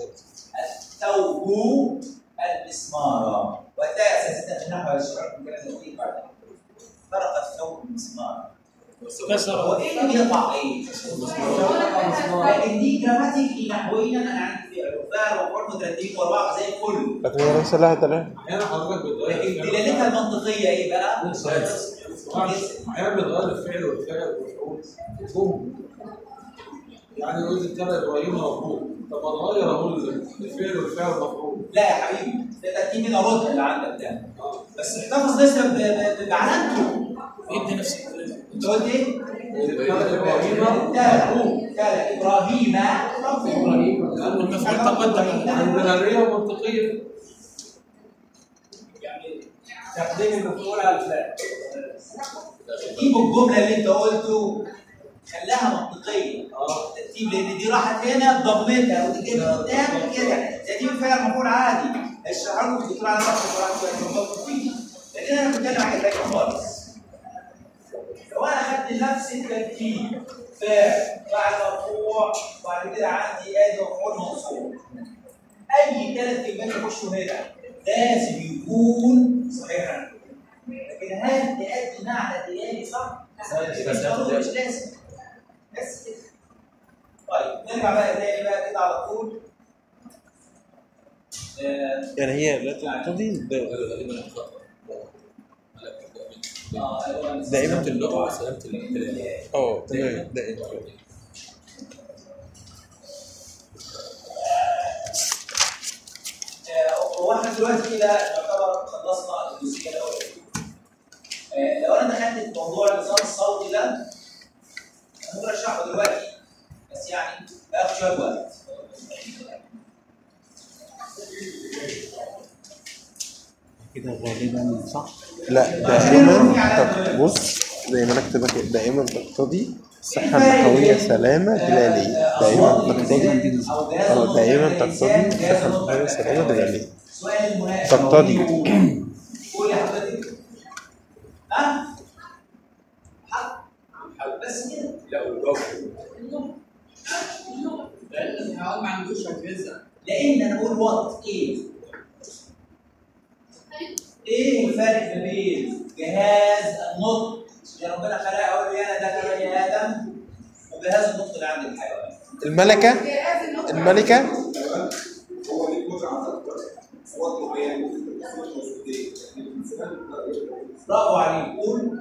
الثوب المسمار وده اساسا في النحو هشرح لكم كلام كتير بعد خرق الثوب المسمار هو ايه اللي بيقطع ايه؟ لكن دي جراماتيكلي نحويا انا عندي فعل وفعل وفعل مترتبين ورا بعض زي الفل لكن هي ليس لها دلاله احيانا حضرتك لكن بتغير دلالتها المنطقيه ايه بقى؟ احيانا بتغير الفعل والفعل والمفعول مفهوم يعني يقول اتبع ابراهيم مفعول طب ما نغير اهو الفعل والفعل والمفعول لا يا حبيبي ده ترتيب من الرد اللي عندك ده بس احتفظ لسه ب- ب- بعلامته ادي نفس الكلام انت قلت ايه؟ اتبع ابراهيم تلا تلا ابراهيم مرفوع لانه المفعول تقدم عندنا ريه منطقيه تقديم المفعول على الفعل ترتيب الجمله اللي انت قلته خلاها منطقيه ترتيب لان دي راحت هنا ضمتها ودي جايه قدام كده ترتيب الفعل مفعول عادي اشرح لكم الدكتور على نفسه وراح فيه لكن انا بتكلم عن حاجه خالص لو انا خدت نفس الترتيب فاعل فاعل مرفوع وبعد كده عندي ادي مفعول منصوب اي ثلاث كلمات يخشوا هنا لازم يكون صحيحا لكن هل تأدي معنى دلالي صح؟ مش لازم بس كده طيب نرجع بقى تاني بقى كده على طول آه، يعني هي لا تقتضي ده- اه أيوة، دائما اللغه وسلامه الكلام اه تمام دائما آه، هو احنا دلوقتي كده يعتبر خلصنا الجزئيه الاولانيه. آه، لو انا دخلت في موضوع النظام الصوتي ده أنا ممكن اشرحه دلوقتي بس يعني هياخد شويه وقت. كده غالبا صح لا دائما تق- بص زي ما انا كاتبها كده دائما تقتضي الصحة النحوية سلامة دلالية دائما تقتضي اه دائما تقتضي الصحة النحوية سلامة دلالية سؤال المناقشه تقتضي. قول يا حضرتك ها؟ حل بس كده لا والجو لان الحيوان ما عندوش اجهزه لان انا بقول وات ايه ايه الفرق ما بين جهاز النطق اللي ربنا خلقه اول انا ده كبني ادم وجهاز النطق اللي عند الحيوان الملكة جهاز النطق الملكة هو ليه قدره على التفكير هو طبيعي ممكن تكون موجودين لكن الانسان برافو عليك قول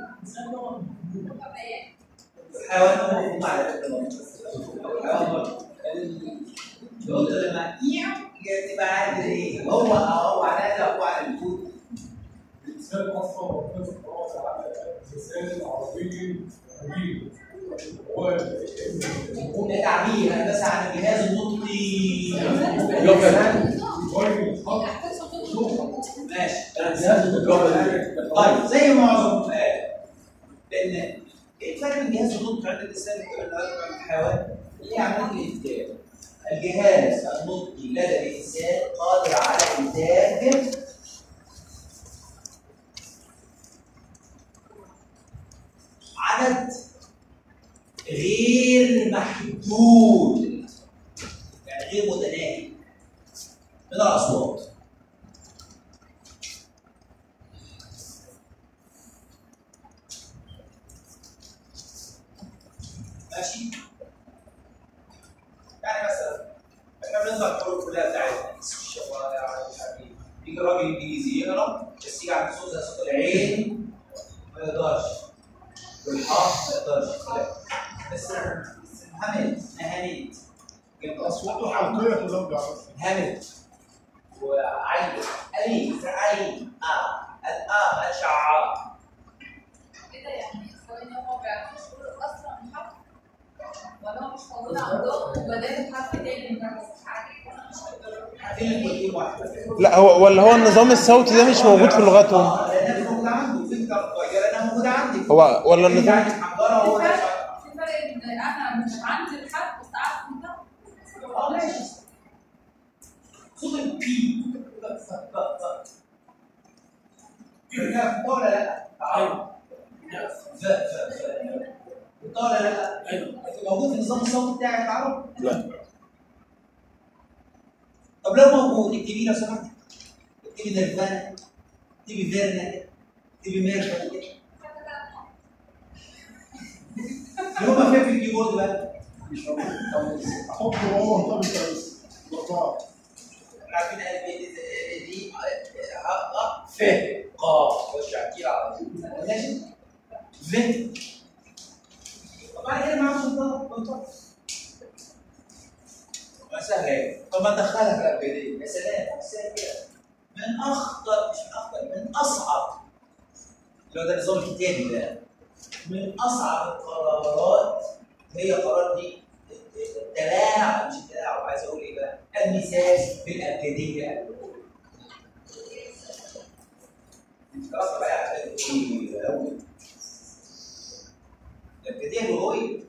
الحيوان هو مفهوم على فكره الحيوان برضه. القط لما تبقى عارف ايه هو هو على ده هو على الكود الانسان اصلا ربنا سبحانه وتعالى الانسان العربي جميل هو ده تعبير انا بس عن الجهاز النطقي ماشي طيب زي معظم الآيات لأن إيه الفرق بين جهاز النطق عند الإنسان والجهاز عند الحيوان؟ اللي هي عملية الإنتاج الجهاز النطقي لدى الإنسان قادر على إنتاج عدد غير محدود يعني غير متناهي من الأصوات ماشي يعني مثلا احنا بنضع الحروف كلها بتاعتنا اسم الشوارع مش عارف ايه يجي راجل انجليزي يقرا بس يجي عند صوت زي صوت العين ما يقدرش والحرف ما يقدرش لا. بس بس همت نهانيت اصواته حلقيه ترجع بس همت وعين الف عين اه الاه اشعه كده يعني ثواني هو ما بيعرفوش يقولوا اصلا الحرف ولا هو مش موجود عندهم وبدال حرف تاني ما بيعرفوش حاجه وانا مش هقدر عارفين الكلمتين واحده لا هو ولا هو النظام الصوتي ده مش موجود في لغتهم اه لانها موجوده عنده في كاركتر لانها موجوده عندي هو ولا انت النظام عندك حنجره هو في فرق في فرق ان انا مش عندي الحرف بس عارف انت اه ماشي صوت البي فهمت ولا لا؟ ايوه ف ف ف فهمت ولا لا؟ ايوه موجود في النظام الصوتي بتاعك تعرف؟ لا طب لو موجود اكتبي لو سمحت اكتبي نيرفانا اكتبي فيرنا اكتبي ميرفا كده اللي هم فين في الكيبورد بقى؟ مش موجود احط وهو مرتبط بس مرتبط عارفين قلبي دي اه ف قاف خش على الكيل على طول ماشي ف طبعا كده معاه سلطان سلطان ما سهل طب ما ندخلها في الابجديه يا سلام سهل كده من اخطر مش من اخطر من اصعب اللي هو ده النظام الكتابي ده من اصعب القرارات هي قرار دي التلاعب مش التلاعب عايز اقول ايه بقى؟ المساس بالابجديه خلاص بقى ايه قوي الابجديه اللغويه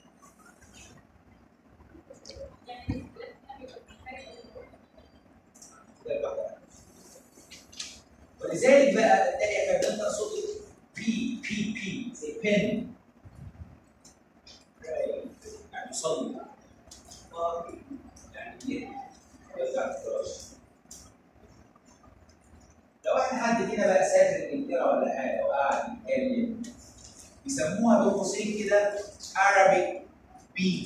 ولذلك بقى تلاقي احنا بننطق صوت بي بي بي زي بن يعني يصلي يعني يرجع الفراش لو احنا حد كده بقى سافر انجلترا ولا حاجه وقعد يتكلم يسموها بين قوسين كده Arabic B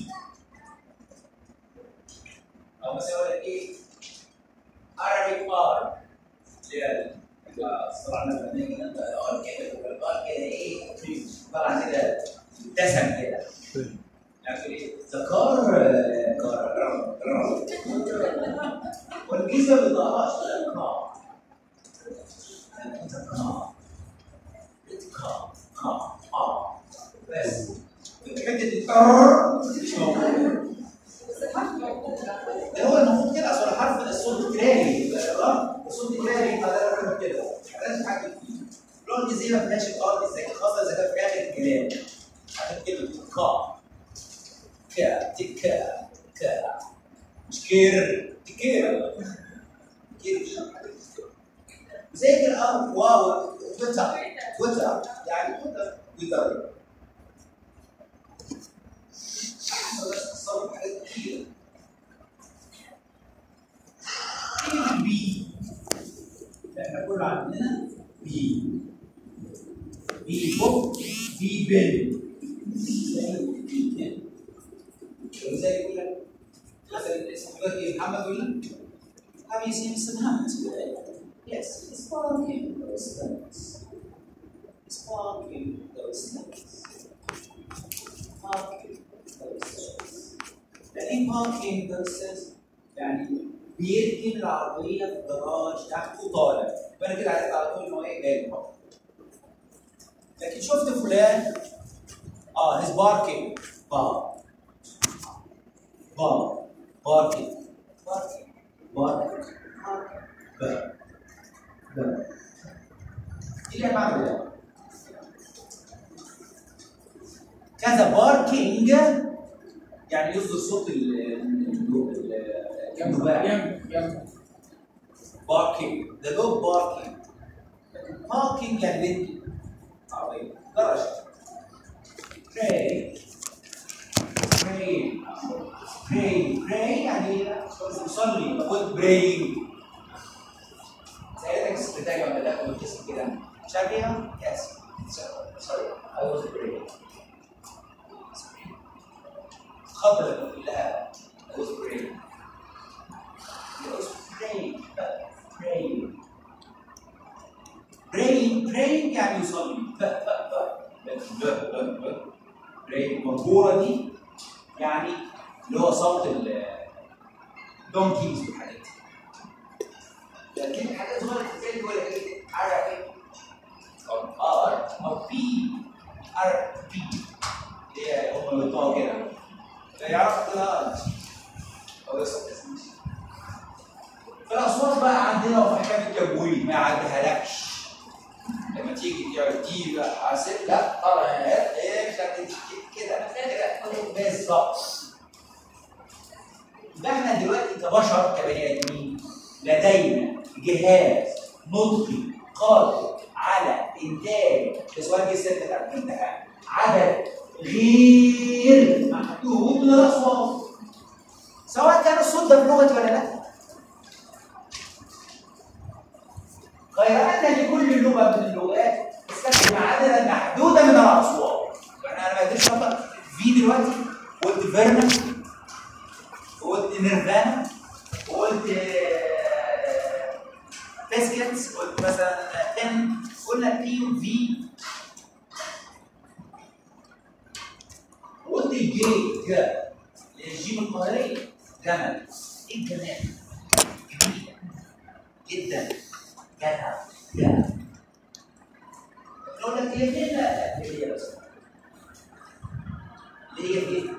او مثلا يقول لك ايه Arabic R اللي هي الصراع الفني كده الار كده والار كده ايه طلع كده دسم كده يعني ايه ذكر كار والجيزه ما بيطلعهاش كار بس حته الار مش موجوده ده هو المفروض كده اصل الحرف ده الصوت تكراري تمام الصوت تكراري يبقى ده الرقم كده لازم تتحكم فيه اللغه الانجليزيه ما فيهاش الار دي زي خاصه اذا كان في اخر الكلام عشان كده كا كا تكا كا مش كير تكير كير زي كده اه واو تويتر تويتر يعني تويتر تويتر بس تصور حاجات كتير بي احنا كل عندنا بي بي بوك بي بن زي يقول لك مثلا اسم حضرتك ايه محمد يقول لك Have you seen some hands today? Yes, it's parking those things. It's parking those things. Parking those things. يعني parking those things يعني بيركن العربية في الجراج تحت وطالع فأنا كده عرفت على طول إن هو إيه جاي الحكم لكن شفت فلان اه هيز باركينج بار بار باركينج باركينج باركينج بار بار ايه اللي بعمل ده؟ كذا باركينج يعني يصدر صوت ال ال- النباح يم يم باركينج ده دوب باركينج باركينج يعني بنت عربية جرج pray pray pray pray يعني يصلي بقول praying سألتك السكرتارية ولا لا قلت اسم كده مش عارف ايه؟ Yes sorry I was praying خضر لما لها I was praying I was praying praying praying praying يعني يصلي ف ف ف ف ف ف praying المنبوره دي يعني اللي هو صوت ال دونكيز والحاجات دي لكن حاجات صغيره زي ولا ايه عارف ايه او ار او بي ار بي اللي هي هم اللي بيطلعوا كده فيعرف كده او يصوت اسمه فالاصوات بقى عندنا وفي احكام التجويد ما يعديهالكش لما تيجي تيجي بقى عسل لا طبعا ايه مش هتمشي كده كده بالظبط يبقى احنا دلوقتي كبشر كبني ادمين لدينا جهاز نطقي قادر على انتاج السؤال جه الست بتاع الامتحان عدد غير محدود من الاصوات سواء كان الصوت ده بلغتي ولا لا غير ان لكل لغه من اللغات تستخدم عددا محدودا من الاصوات يعني انا ما قدرتش انطق في دلوقتي قلت فيرنا وقلت نيرفانا وقلت بيسكتس قلت مثلا ان قلنا بي وفي وقلت الجي جا الجيم القاهريه جمل ايه الجمال؟ جميله جدا جدع جدع نقول لك هي فين؟ لا هي بس اللي هي فين؟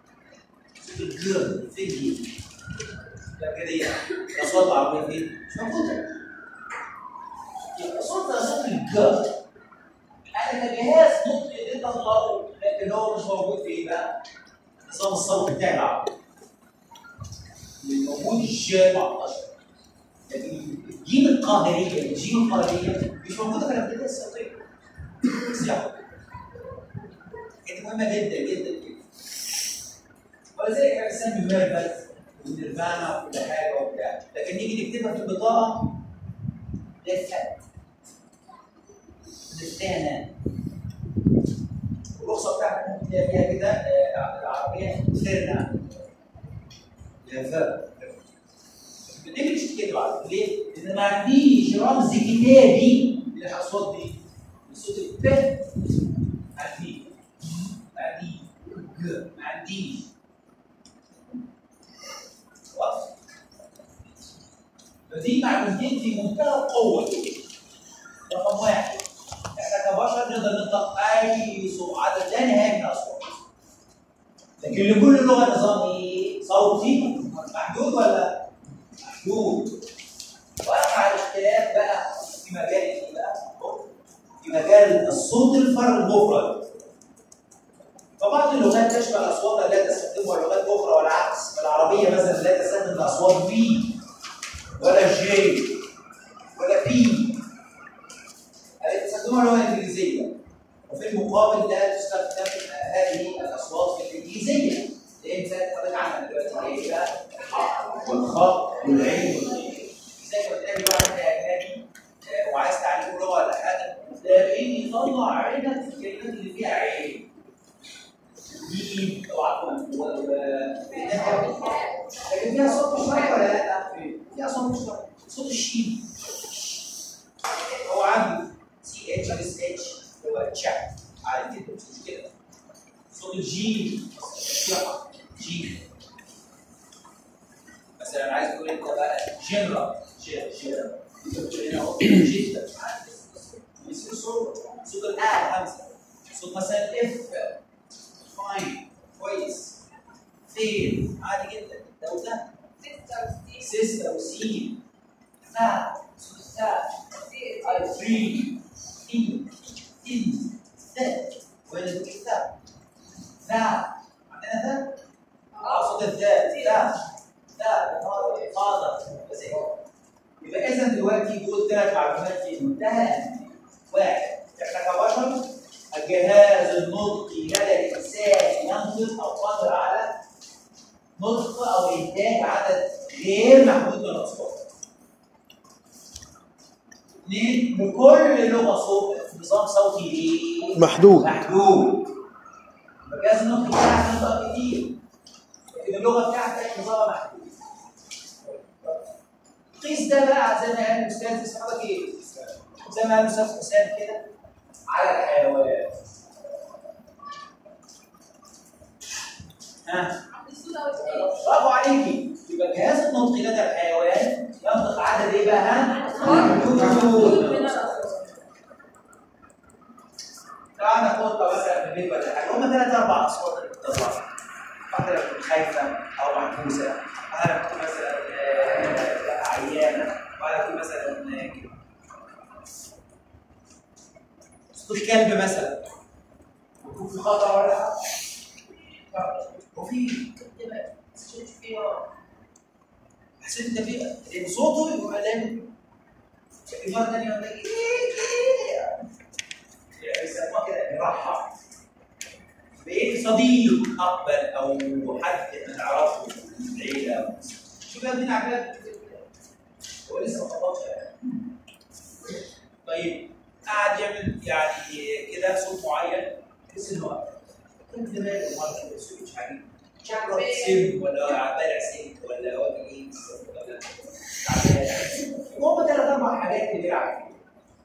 الجيم فين دي؟ لا كده هي الاصوات العربيه فين؟ مش موجوده يبقى صوت صوت الجيم انا كجهاز نطقي قدرت اطلعه لكن هو مش موجود في ايه بقى؟ نظام الصوت بتاعي العربي اللي موجود الجيم 19 لكن الجيم القاهريه الجيم القاهريه مش موجوده في الابتدائيه الصوتيه صياغه كانت مهمه جدا جدا جدا ولذلك احنا بنسمي ميرفت ونيرفانا وكل حاجه وبتاع لكن نيجي نكتبها في البطاقه لفت لفتانا الرخصه بتاعتك ممكن تلاقي فيها كده آه، العربيه ترنا لفاف بالانجلش كده بعد ليه؟ لان ما عنديش رمز كتابي للاصوات دي صوت الب ما عنديش ما عنديش ج ما عنديش خلاص فدي معلومتين في منتهى القوه رقم واحد احنا كبشر نقدر نطلق اي صوت عدد لا نهائي من الاصوات لكن لكل لغه نظام ايه؟ صوتي محدود ولا محدود وقع الاختلاف بقى في مجال ايه بقى؟ في مجال الصوت الفرد المفرد فبعض اللغات تشمل اصوات لا تستخدمها لغات اخرى والعكس العربيه مثلا لا تستخدم الاصوات بي ولا جي ولا بي هذه تستخدمها اللغه الانجليزيه وفي المقابل لا تستخدم هذه الاصوات في الانجليزيه لان زي ما حضرتك عندك دلوقتي ايه بقى الحق والخط والعين والغين زي ما تلاقي واحد اجنبي آه، وعايز تعلمه لغه ولا حاجه تلاقيه يطلع عينك في الكلمات اللي فيها عين دي طبعا لكن فيها صوت شويه ولا لا؟ فيها صوت شويه صوت الشين هو عنده سي اتش اس اتش هو تشات عادي جدا مش مشكله صوت الجي شقة جي مثلا عايز تقول انت بقى جنرال جنرال تقول هنا اهو جدا يصير صوت صوت الآ همزه صوت مثلا اف فاين كويس فين عادي جدا ده وده سيستا وسين فا صوت فا اي فري ان ان ذا وين الكتاب ذا عندنا ذا اه صوت الذات ذا ذا فاضل بس إيه؟ يبقى اذا دلوقتي دول ثلاث معلومات في منتهى واحد احنا كبشر الجهاز النطقي لدى الانسان ينطق او قادر على نطق او انتاج عدد غير محدود من الاصوات. اثنين لكل لغه صوت نظام صوتي ايه؟ محدود. محدود. الجهاز النطقي بتاعك ينطق كتير. لكن اللغه بتاعتك نظامها محدود. قيس ده بقى زي ما قال الاستاذ اسم حضرتك ايه؟ زي ما قال الاستاذ حسام كده على الحيوان. ها؟ برافو عليكي يبقى الجهاز النطقي لدى الحيوان ينطق عدد ايه بقى؟ ها؟ محدود. تعالى قطه مثلا في البيت ولا حاجه هم ثلاث اربع اصوات اللي بتطلع واحده لما تكون خايفه او محبوسه واحده لما تكون مثلا آه، عيانه واحده تكون مثلا آه، كده. صوت الكلب مثلا يكون في خطر ولا حاجه وفي كده شفت فيها حسيت انت فيها لان صوته يبقى دايما في مره ثانيه يقول لك يعني بيسموها كده بيرحب بقيت صديق اقبل او حد نعرفه من العيله أو شوف يا ابني عمال هو لسه ما خبطش يعني. طيب قعد يعمل يعني كده صوت معين تحس انه كان دماغه مره كده صوت مش عارف شكله سم ولا بلع سم ولا ولا ايه ولا تعبان. هم ثلاث اربع حاجات اللي بيلعب فيها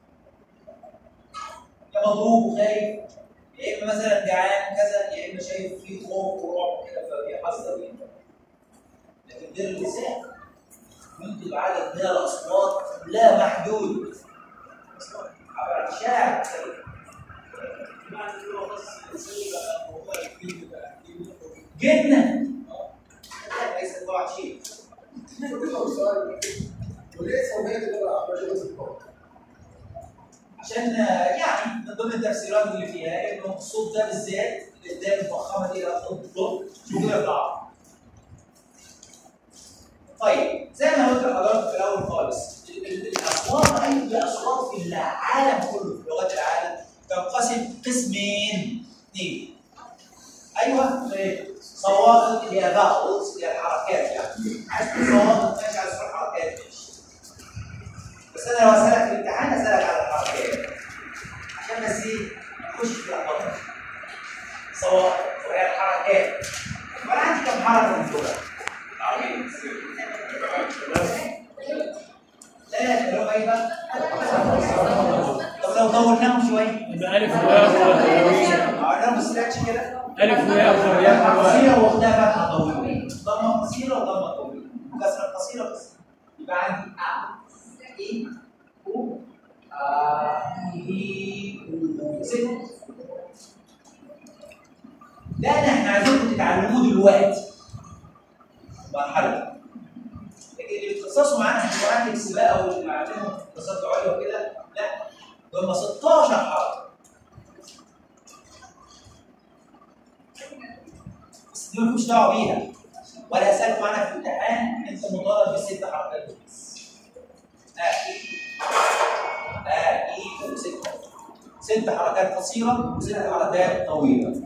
يا مضروب وخايف يا اما مثلا جعان كذا يا اما شايف فيه خوف ورعب كده فبيحذر منه لكن غير اللسان ينتج عدد من الاصوات لا محدود عبر شاعر جدا ليس طبعا شيء وليه سميت اللغه العربيه لغه القوم؟ عشان آه، يعني من ضمن التفسيرات اللي فيها انه الصوت ده بالذات الدال المفخمه دي لا صوت صوت موجوده ضعف. طيب زي ما قلت لحضرتك في الاول خالص ال- ال- الاصوات اي اصوات في العالم كله في لغات العالم تنقسم قسمين اثنين ايوه إيه؟ صوابط اللي هي فاولز اللي هي الحركات يعني عايز تقول صوابط ماشي عايز تقول حركات ماشي بس انا لو اسالك في الامتحان اسالك على الحركات عشان بس ايه نخش في الأخبار الصوابع وهي الحركات وانا عندي كم حركه من دول؟ ثلاثة اللي هم ايه بقى؟ طب لو طولناهم شوية يبقى ألف وياء وياء عملناهم ستريتش كده ألف وياء فتحة وياء قصيرة واخدها فتحة طويلة ضمة قصيرة وضمة طويلة وكسرة قصيرة بس يبقى عندي أ إي أو آ إي أو ست ده اللي احنا عايزينكم تتعلموه دلوقتي مرحلة لكن اللي بيتخصصوا معانا في الجرافيكس بقى واللي معلمهم دراسات عليا وكده لا هم 16 حركة بس دي ملوش دعوه بيها ولا هسالكم عنها في الامتحان انت مطالب بالست حركات بس اه اه اي ست ست حركات قصيره وست حركات طويله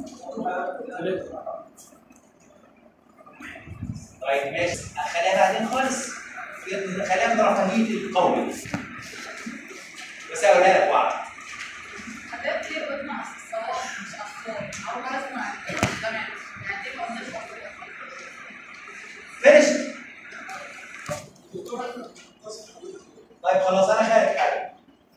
طيب ماشي خليها بعدين خالص خليها من رفاهيه القول بس هقولها لك واحد حضرتك ليه قلنا اصل الصواب مش اطفال او لازم تمام يعني ايه ما قلناش أطفال؟ فينش طيب خلاص انا خارج حاجه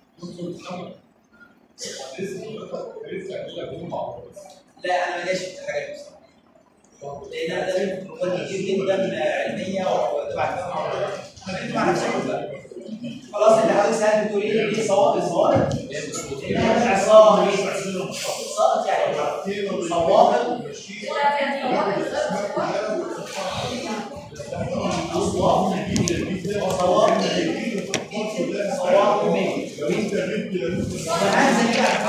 لا انا ماليش في الحاجات دي بصراحة. لان انا ده مقال كتير جدا علميه وتبع الجامعه انا بنت مع نفسكم بقى خلاص اللي حضرتك سالت بتقول ايه ايه صواب صواب انها صامت صامت يعني صواب صواب صواب مين انا عايز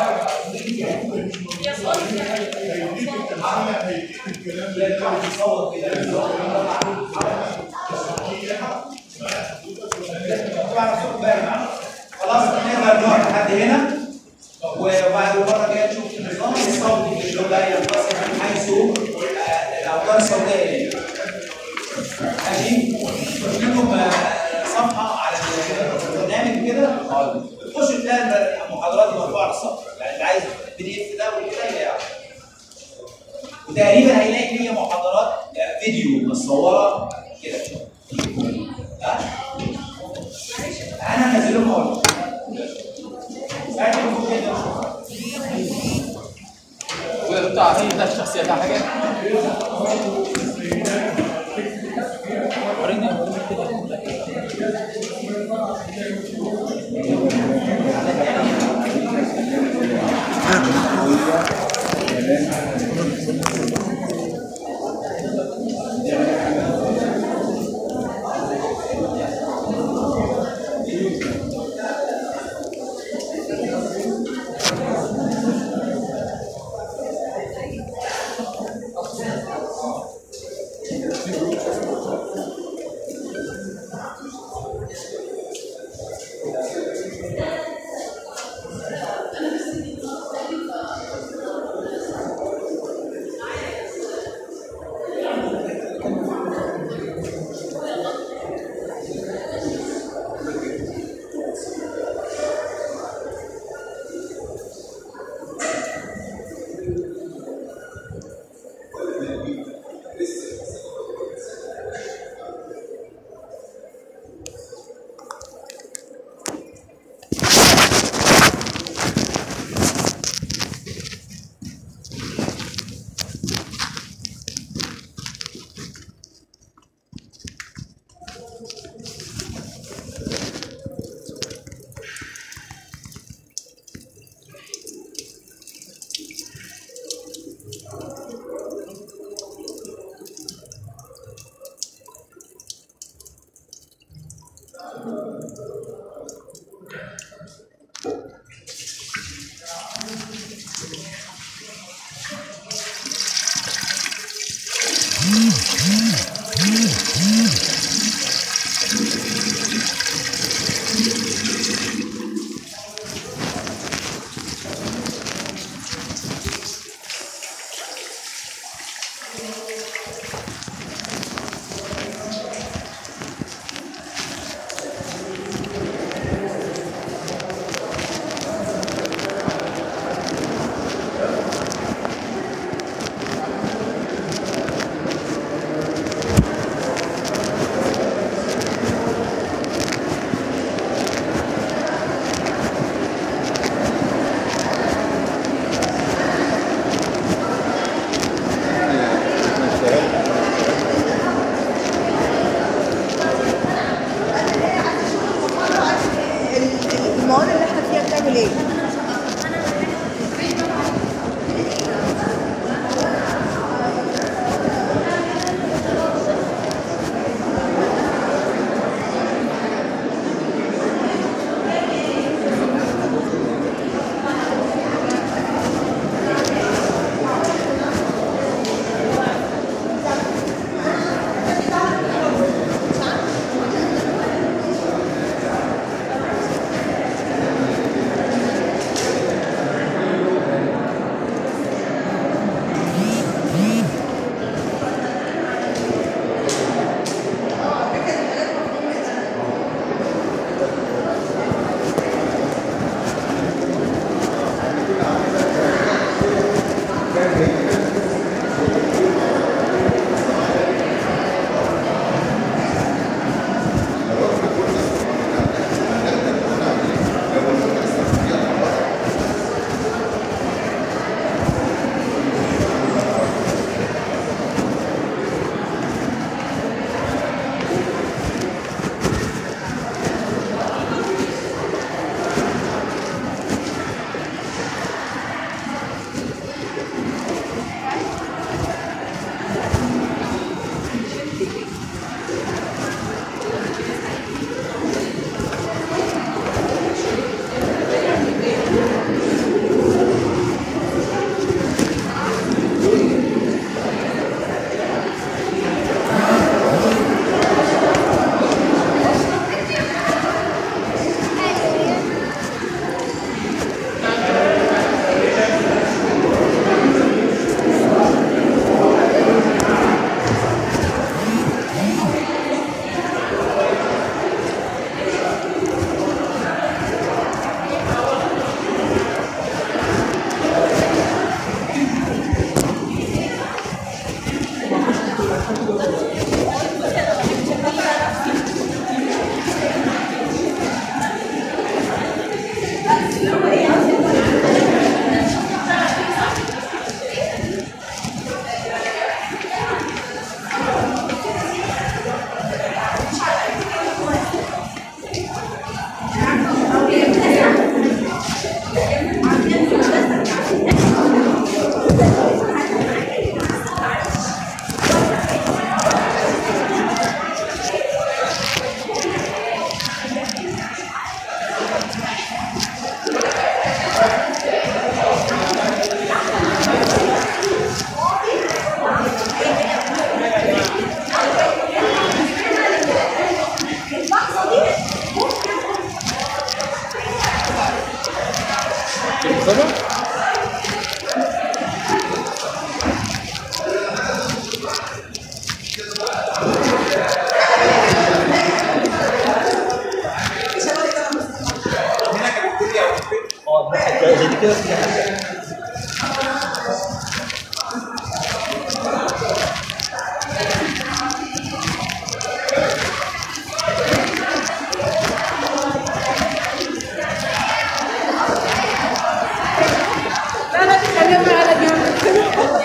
خلاص نقدر نقعد لحد هنا وبعد المره الجايه نشوف النظام الصوتي اللي هو لا ينقسم من حيث آه، الاوتار الصوتيه ماشي لكم صفحه على البرنامج كده تخش تلاقي المحاضرات دي مرفوعه على الصفحه يعني اللي عايز البي دي اف ده والكده يلاقيها وتقريبا هيلاقي فيها محاضرات فيديو متصوره كده ها؟ انا هنزل لكم اهو ساعتها المفروض جدا وانتوا عارفين ده الشخصيه ده حاجه وريني كده لا لا تتكلمي على جنب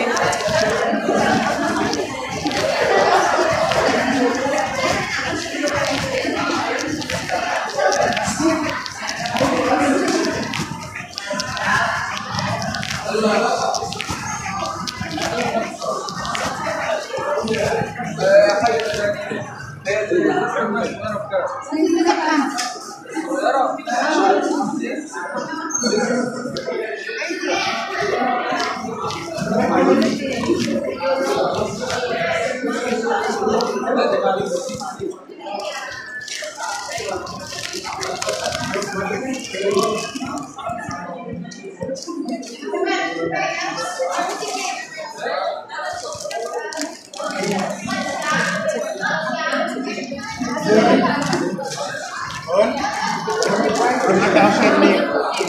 معاك 10 جنيه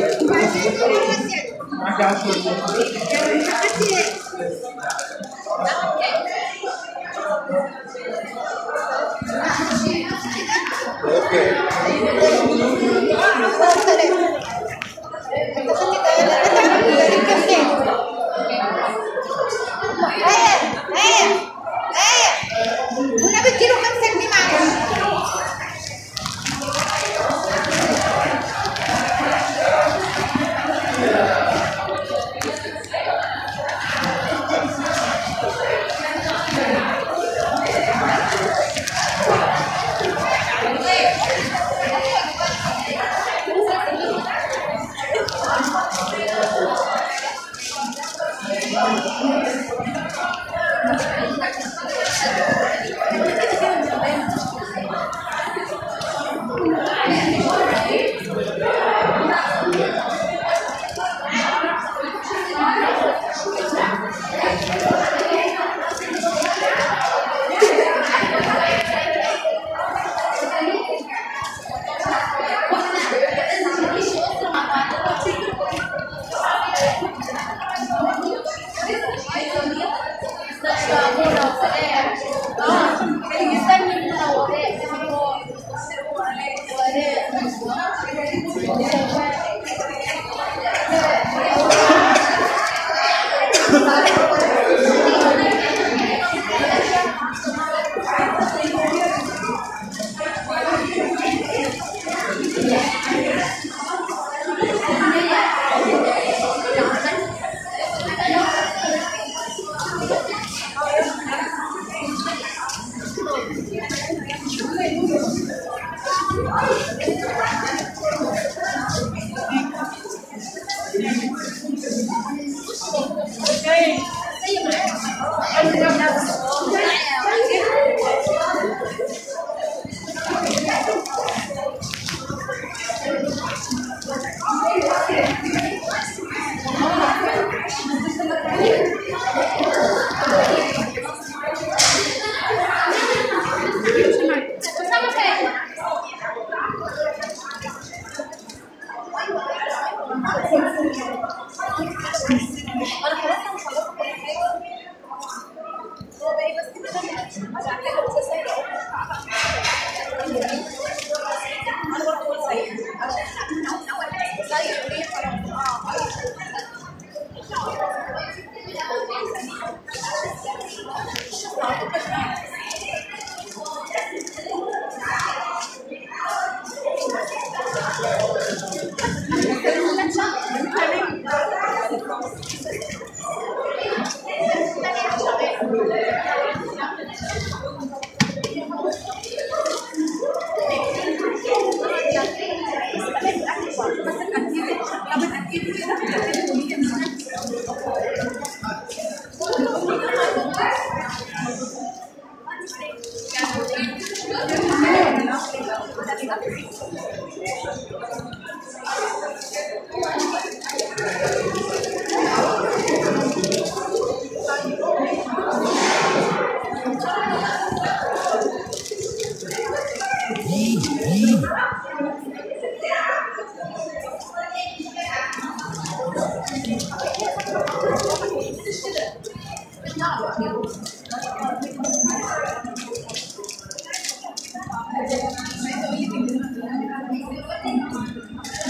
معاك 10 جنيه والنبي اديله 5 جنيه معلش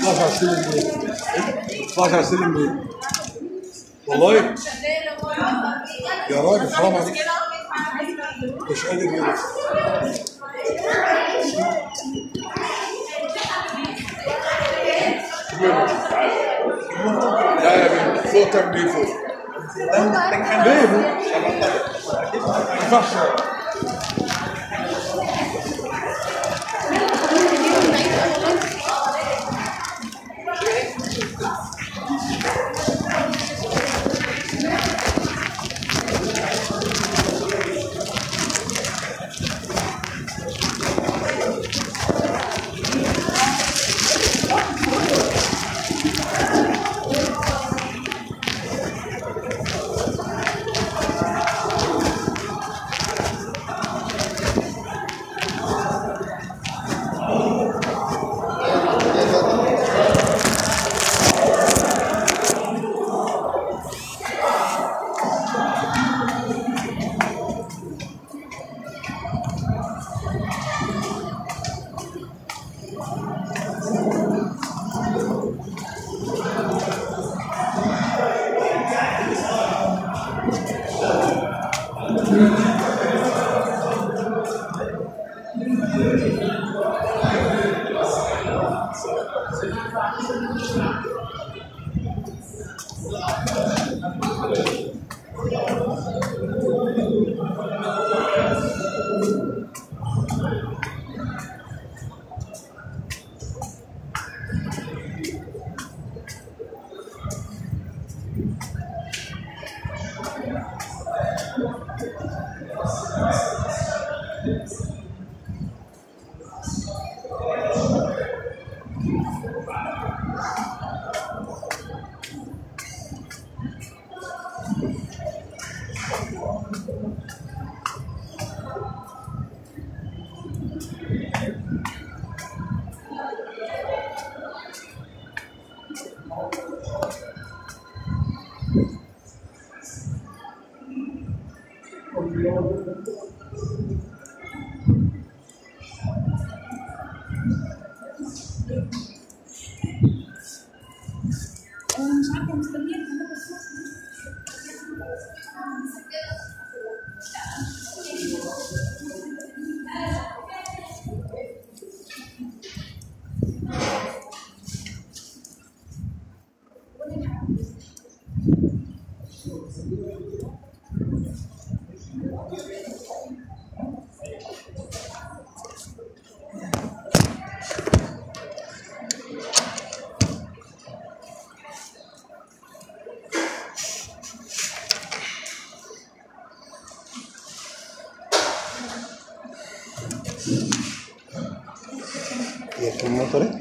12 سلم ايه 12 سلم ايه والله يا راجل حرام عليك مش قادر يقف لا يا بنت صوتك ليه فوق ليه ما ينفعش انا مش عارفه مستنيه الحاجات بس هي كم مطرت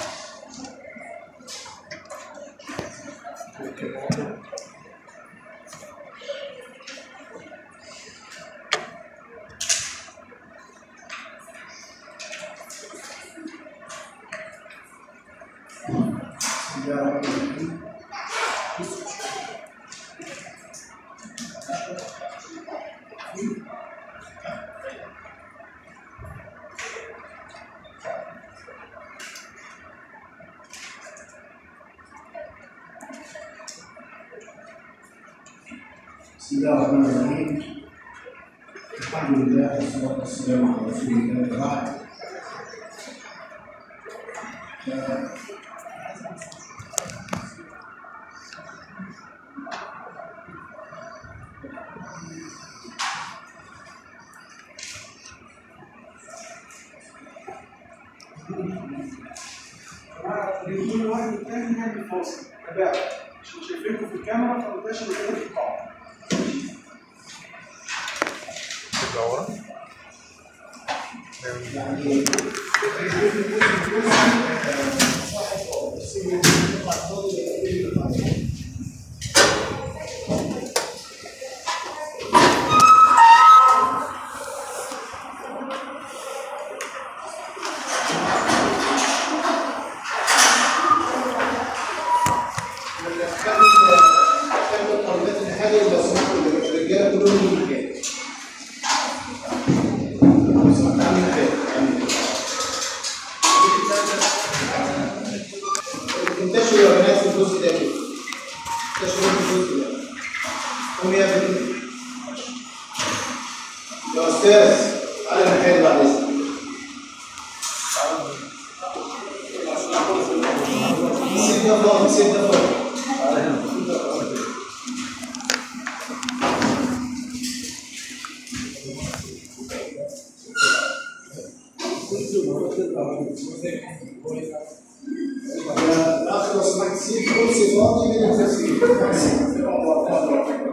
بسم الله الرحمن الرحيم الحمد لله والصلاة والسلام على رسول الله وبعد ف- كل واحد والتاني نعمل فاصل تباعد عشان شايفينكم في الكاميرا فمبقاش اللي كده في القاعة يعني الرجاله كلهم في المكان. بس ما تعمل خير. يا ابني يا استاذ تعالى نحل بعد اذنك سيب ده فاضي سيب ده فاضي الاخ لو سمحت سيب كرسي فاضي من التسجيل